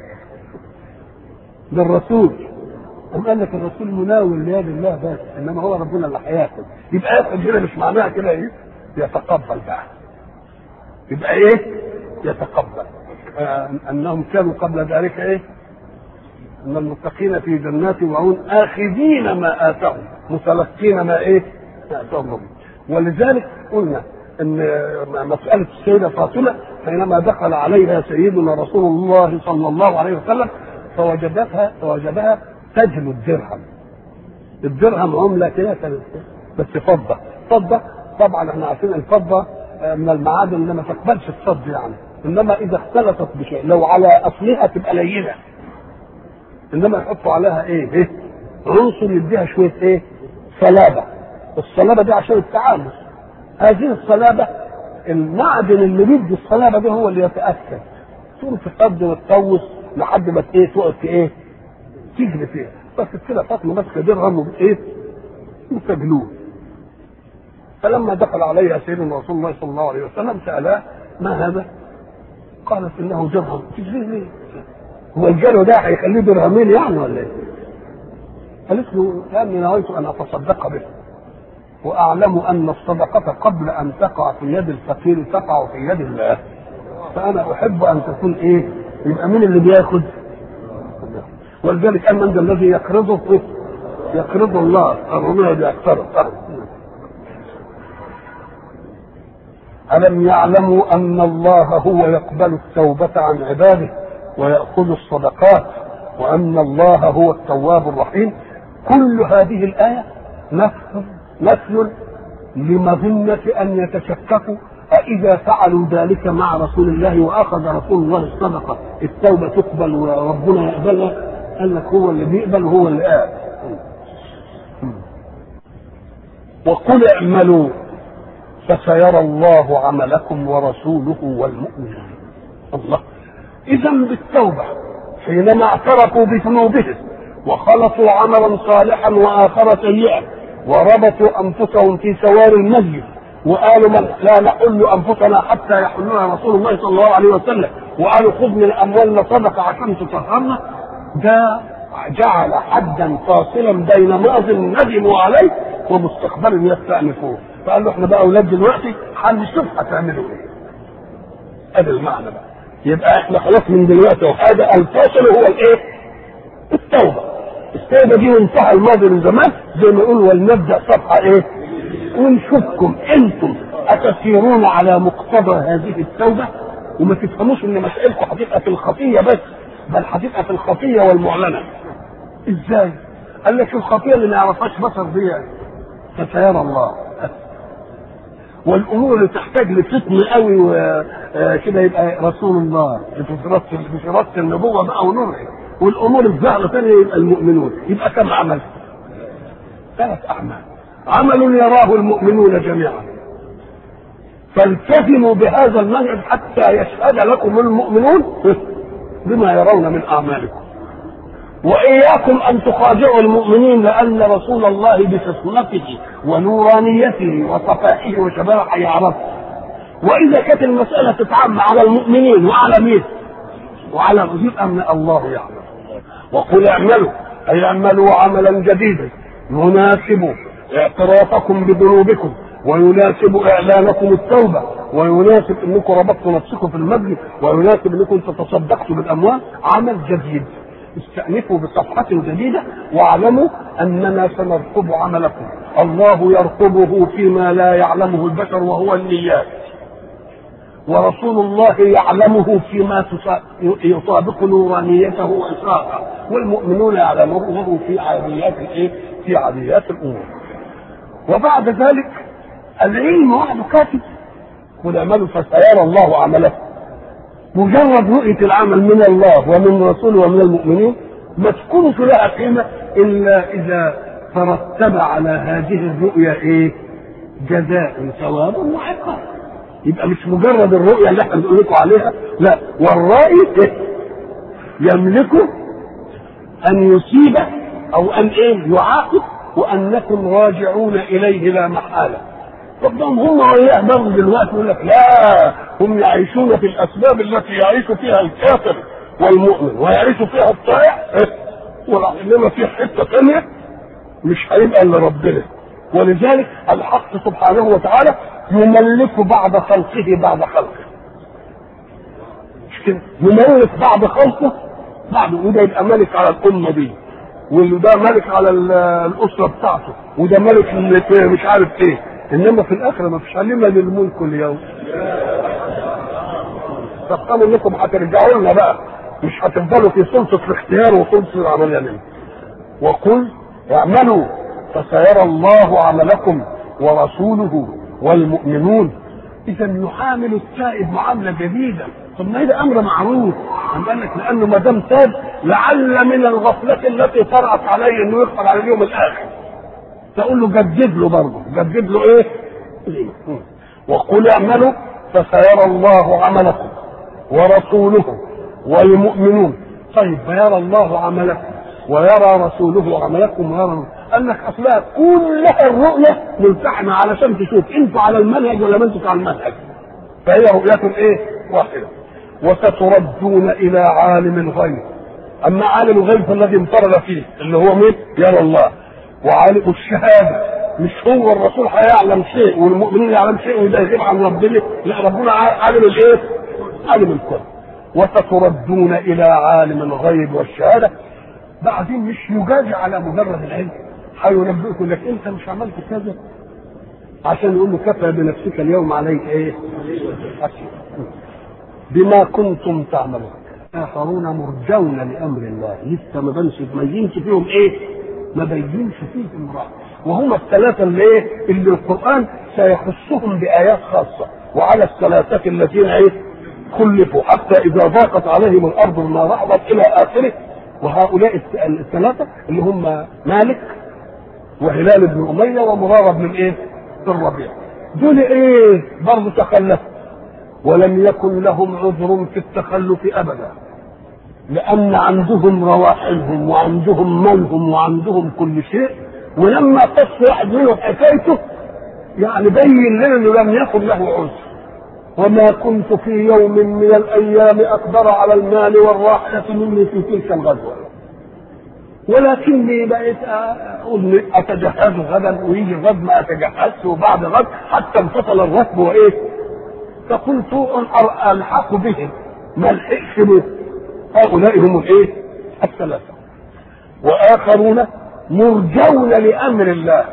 ده الرسول أم قال لك الرسول مناول ليد الله بس إنما هو ربنا اللي هياخد. يبقى ياخد كده مش معناها كده إيه؟ يتقبل بقى. يبقى إيه؟ يتقبل. آه أنهم كانوا قبل ذلك إيه؟ ان المتقين في جنات وعيون اخذين ما اتاهم متلقين ما ايه؟ ما اتاهم ربهم ولذلك قلنا ان مساله السيده فاطمه حينما دخل عليها سيدنا رسول الله صلى الله عليه وسلم فوجدتها فوجدها تجل الدرهم الدرهم عمله كده بس فضه فضه طبعا احنا عارفين الفضه من المعادن اللي ما تقبلش الصد يعني انما اذا اختلطت بشيء لو على اصلها تبقى لينه انما يحطوا عليها ايه؟ ايه؟ عنصر يديها شويه ايه؟ صلابه. الصلابه دي عشان التعامل. هذه الصلابه المعدن اللي بيدي الصلابه دي هو اللي يتاكد. تقوم تفضي وتطوس لحد ما ايه تقعد في ايه؟ تجري فيها. بس كده فاطمه ماسكه درهم وايه؟ وتجلوه. فلما دخل عليها سيدنا رسول الله صلى الله عليه وسلم سالاه ما هذا؟ قالت انه درهم تجري ليه؟ هو الجرو ده هيخليه درهمين يعني ولا ايه؟ قالت له لاني نويت ان اتصدق به واعلم ان الصدقه قبل ان تقع في يد الفقير تقع في يد الله فانا احب ان تكون ايه؟ يبقى مين اللي بياخد؟ ولذلك قال من ذا الذي يقرضه يقرض الله الرمية بيقترض ألم يعلموا أن الله هو يقبل التوبة عن عباده ويأخذ الصدقات وأن الله هو التواب الرحيم كل هذه الآية نفي نفي لمظنة أن يتشككوا أإذا فعلوا ذلك مع رسول الله وأخذ رسول الله الصدقة التوبة تقبل وربنا يقبلها قال لك هو اللي بيقبل هو اللي قال وقل اعملوا فسيرى الله عملكم ورسوله والمؤمنون الله اذا بالتوبه حينما اعترفوا بذنوبهم وخلطوا عملا صالحا واخر سيئا وربطوا انفسهم في سوار المسجد وقالوا من لا نحل انفسنا حتى يحلنا رسول الله صلى الله عليه وسلم وقالوا خذ من اموالنا صدقه عشان تطهرنا ده جعل حدا فاصلا بين ماض ندموا عليه ومستقبل يستأنفوه فقال له احنا بقى اولاد دلوقتي هنشوف هتعملوا ايه هذا المعنى بقى يبقى احنا خلاص من دلوقتي وهذا الفاصل هو الايه التوبه التوبه دي وانتهى الماضي من زمان زي ما يقول ولنبدا صفحه ايه ونشوفكم انتم اتسيرون على مقتضى هذه التوبه وما تفهموش ان مسائلكم هتبقى في الخفيه بس بل هتبقى في الخفيه والمعلنه ازاي؟ قال لك الخطيئه اللي ما يعرفهاش بشر دي فسيرى الله والامور اللي تحتاج لفتن قوي وكده يبقى رسول الله بشرط النبوه بقى ونوره والامور الزهره ثانيه يبقى المؤمنون يبقى كم عمل؟ ثلاث اعمال عمل يراه المؤمنون جميعا فالتزموا بهذا المنهج حتى يشهد لكم المؤمنون بما يرون من اعمالكم واياكم ان تخادعوا المؤمنين لان رسول الله بفطنته ونورانيته وصفائه وشبابه يعرف واذا كانت المساله تتعم على المؤمنين وعلى مين؟ وعلى يبقى من الله يعلم وقل اعملوا اي اعملوا عملا جديدا يناسب اعترافكم بذنوبكم ويناسب اعلانكم التوبه ويناسب انكم ربطتوا نفسكم في المجلس ويناسب انكم تتصدقتوا بالاموال عمل جديد استأنفوا بصفحة جديدة واعلموا أننا سنرقب عملكم الله يرقبه فيما لا يعلمه البشر وهو النيات ورسول الله يعلمه فيما يطابق نورانيته وإشراقه والمؤمنون يعلمونه في عاديات الايه؟ في عاديات الأمور وبعد ذلك العلم وحده كافي قل اعملوا فسيرى الله عملكم مجرد رؤية العمل من الله ومن رسوله ومن المؤمنين ما تكونش لها قيمة إلا إذا ترتب على هذه الرؤية إيه؟ جزاء ثواب وعقاب يبقى مش مجرد الرؤية اللي احنا بنقول لكم عليها لا والرائي إيه؟ يملك أن يصيب أو أن إيه؟ يعاقب وأنكم راجعون إليه لا محالة طبعا هم وياه برضه دلوقتي يقول لك لا هم يعيشون في الاسباب التي يعيش فيها الكافر والمؤمن ويعيش فيها الطائع انما في حته ثانيه مش هيبقى الا ربنا ولذلك الحق سبحانه وتعالى يملك بعض خلقه بعد خلقه مش كده يملك بعض خلقه بعد وده يبقى ملك على الامه دي وده ملك على الاسره بتاعته وده ملك مش عارف ايه انما في الاخره ما فيش علمنا للملك اليوم تفهموا انكم هترجعوا لنا بقى مش هتفضلوا في سلطه الاختيار وسلطه العمليه منه وقل اعملوا فسيرى الله عملكم ورسوله والمؤمنون اذا يعامل التائب معامله جديده طب ما ده امر معروف قال لك لانه ما دام تاب لعل من الغفله التي طرات عليه انه يغفر على اليوم الاخر تقول له جدد له برضه جدد له ايه؟ وقل اعملوا فسيرى الله عملكم ورسوله والمؤمنون طيب فيرى الله عملكم ويرى رسوله عملكم ويرى قال لك اصلها كلها الرؤيه ملتحمه علشان تشوف انتوا على المنهج ولا ما انتوا على المنهج فهي رؤيه ايه؟ واحده وستردون الى عالم الغيب اما عالم الغيب فالذي انفرد فيه اللي هو مين؟ يرى الله وعالم الشهاده مش هو الرسول هيعلم شيء والمؤمنين يعلم شيء وده يغيب عن ربنا لا ربنا عالم الايه؟ عالم الكل وستردون الى عالم الغيب والشهاده بعدين مش يجاز على مجرد العلم هينبئكم لك انت مش عملت كذا عشان يقول له كفى بنفسك اليوم عليك ايه؟ بما كنتم تعملون اخرون مرجون لامر الله لسه ما بنش ما يبينش فيهم ايه؟ ما بينش فيهم امراه وهم الثلاثه اللي ايه؟ اللي القران سيخصهم بايات خاصه وعلى الثلاثه الذين ايه؟ خلفوا حتى اذا ضاقت عليهم الارض بما رحبت الى اخره وهؤلاء الثلاثه اللي هم مالك وهلال بن اميه ومراره بن ايه؟ الربيع دول ايه؟ برضه تخلفوا ولم يكن لهم عذر في التخلف ابدا لان عندهم رواحلهم وعندهم مالهم وعندهم كل شيء ولما قص واحد منهم حكايته يعني بين لنا انه لم يكن له عذر وما كنت في يوم من الايام اقدر على المال والراحله مني في تلك الغزوه ولكني بقيت اقول اتجهز غدا ويجي الغد ما اتجهزش وبعد غد حتى انفصل الركب وايه فقلت ان الحق بهم ما الحقش به هؤلاء هم الايه الثلاثه واخرون مرجون لامر الله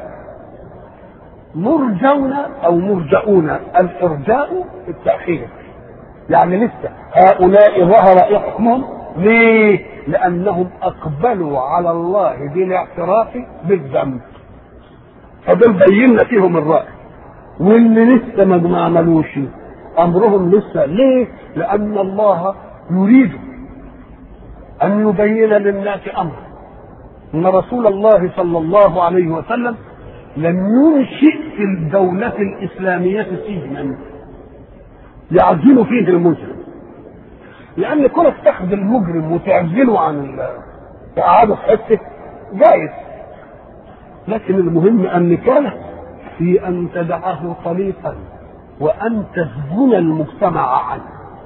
مرجون او مرجؤون الارجاء التاخير يعني لسه هؤلاء ظهر حكمهم ليه؟ لانهم اقبلوا على الله بالاعتراف بالذنب فدول بينا فيهم الراي واللي لسه ما عملوش امرهم لسه ليه؟ لان الله يريد ان يبين للناس امر ان رسول الله صلى الله عليه وسلم لم ينشئ في الدولة الإسلامية سجنا يعزل فيه المجرم لأن كونك تاخذ المجرم وتعزله عن تقعده في حتة جائز لكن المهم أن كان في أن تدعه طليقا وأن تسجن المجتمع عنه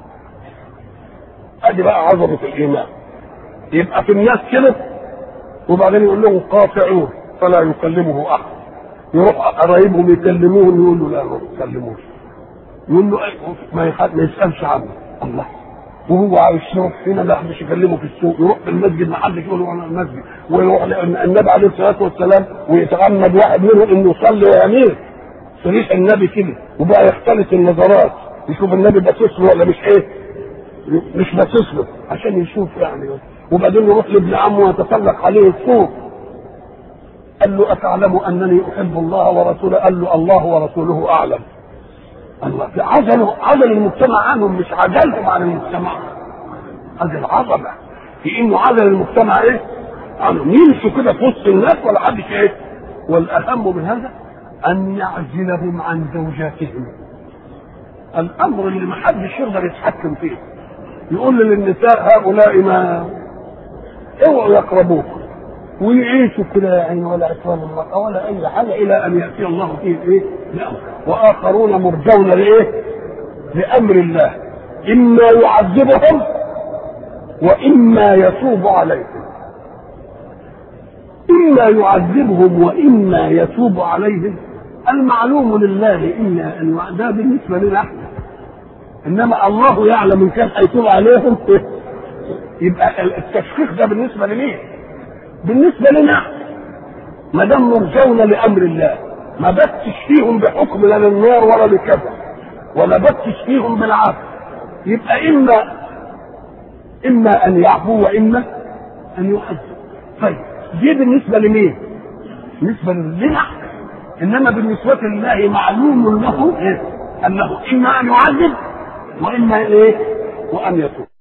ادي بقى عظمه الايمان يبقى في الناس كده وبعدين يقول لهم قاطعوه فلا يكلمه احد يروح قرايبهم يكلموهم يقول له لا ما تكلموش يقول له ما يحد ما يسالش عنه الله وهو عايش يروح فينا لا حدش يكلمه في السوق يروح في المسجد ما حدش يقول له انا المسجد ويروح النبي عليه الصلاه والسلام ويتعمد واحد منهم انه يصلي ويميل صريح النبي كده وبقى يختلط النظرات يشوف النبي باصص له ولا مش ايه مش باصص له عشان يشوف يعني وبعدين يروح لابن عمه ويتسلق عليه السوق قال له أتعلم أنني أحب الله ورسوله قال له الله ورسوله أعلم الله عزلوا عزل المجتمع عنهم مش عزلهم عن المجتمع هذه العظمة في إنه عزل المجتمع إيه عنهم يمشوا كده في وسط الناس ولا حدش إيه والأهم من هذا أن يعزلهم عن زوجاتهم الأمر اللي ما حدش يقدر يتحكم فيه يقول للنساء هؤلاء ما اوعوا يقربوكم ويعيشوا كده يعني ولا اكرام المرأة ولا أي حاجة إلى أن يأتي الله فيه إيه؟ بأمر وآخرون مرجون لإيه؟ لأمر الله إما يعذبهم وإما يتوب عليهم إما يعذبهم وإما يتوب عليهم المعلوم لله إما أن ده بالنسبة لنا احنا إنما الله يعلم إن كان هيتوب عليهم يبقى التشخيص ده بالنسبة لمين؟ بالنسبه لنا ما دام مرجون لامر الله ما بتش فيهم بحكم لا للنار ولا لكذا ولا بتش فيهم بالعفو يبقى اما اما ان يعفو واما ان يعذب طيب دي بالنسبه لمين؟ بالنسبه لنا انما بالنسبه لله معلوم له إيه؟ انه اما ان يعذب واما ايه؟ وان يتوب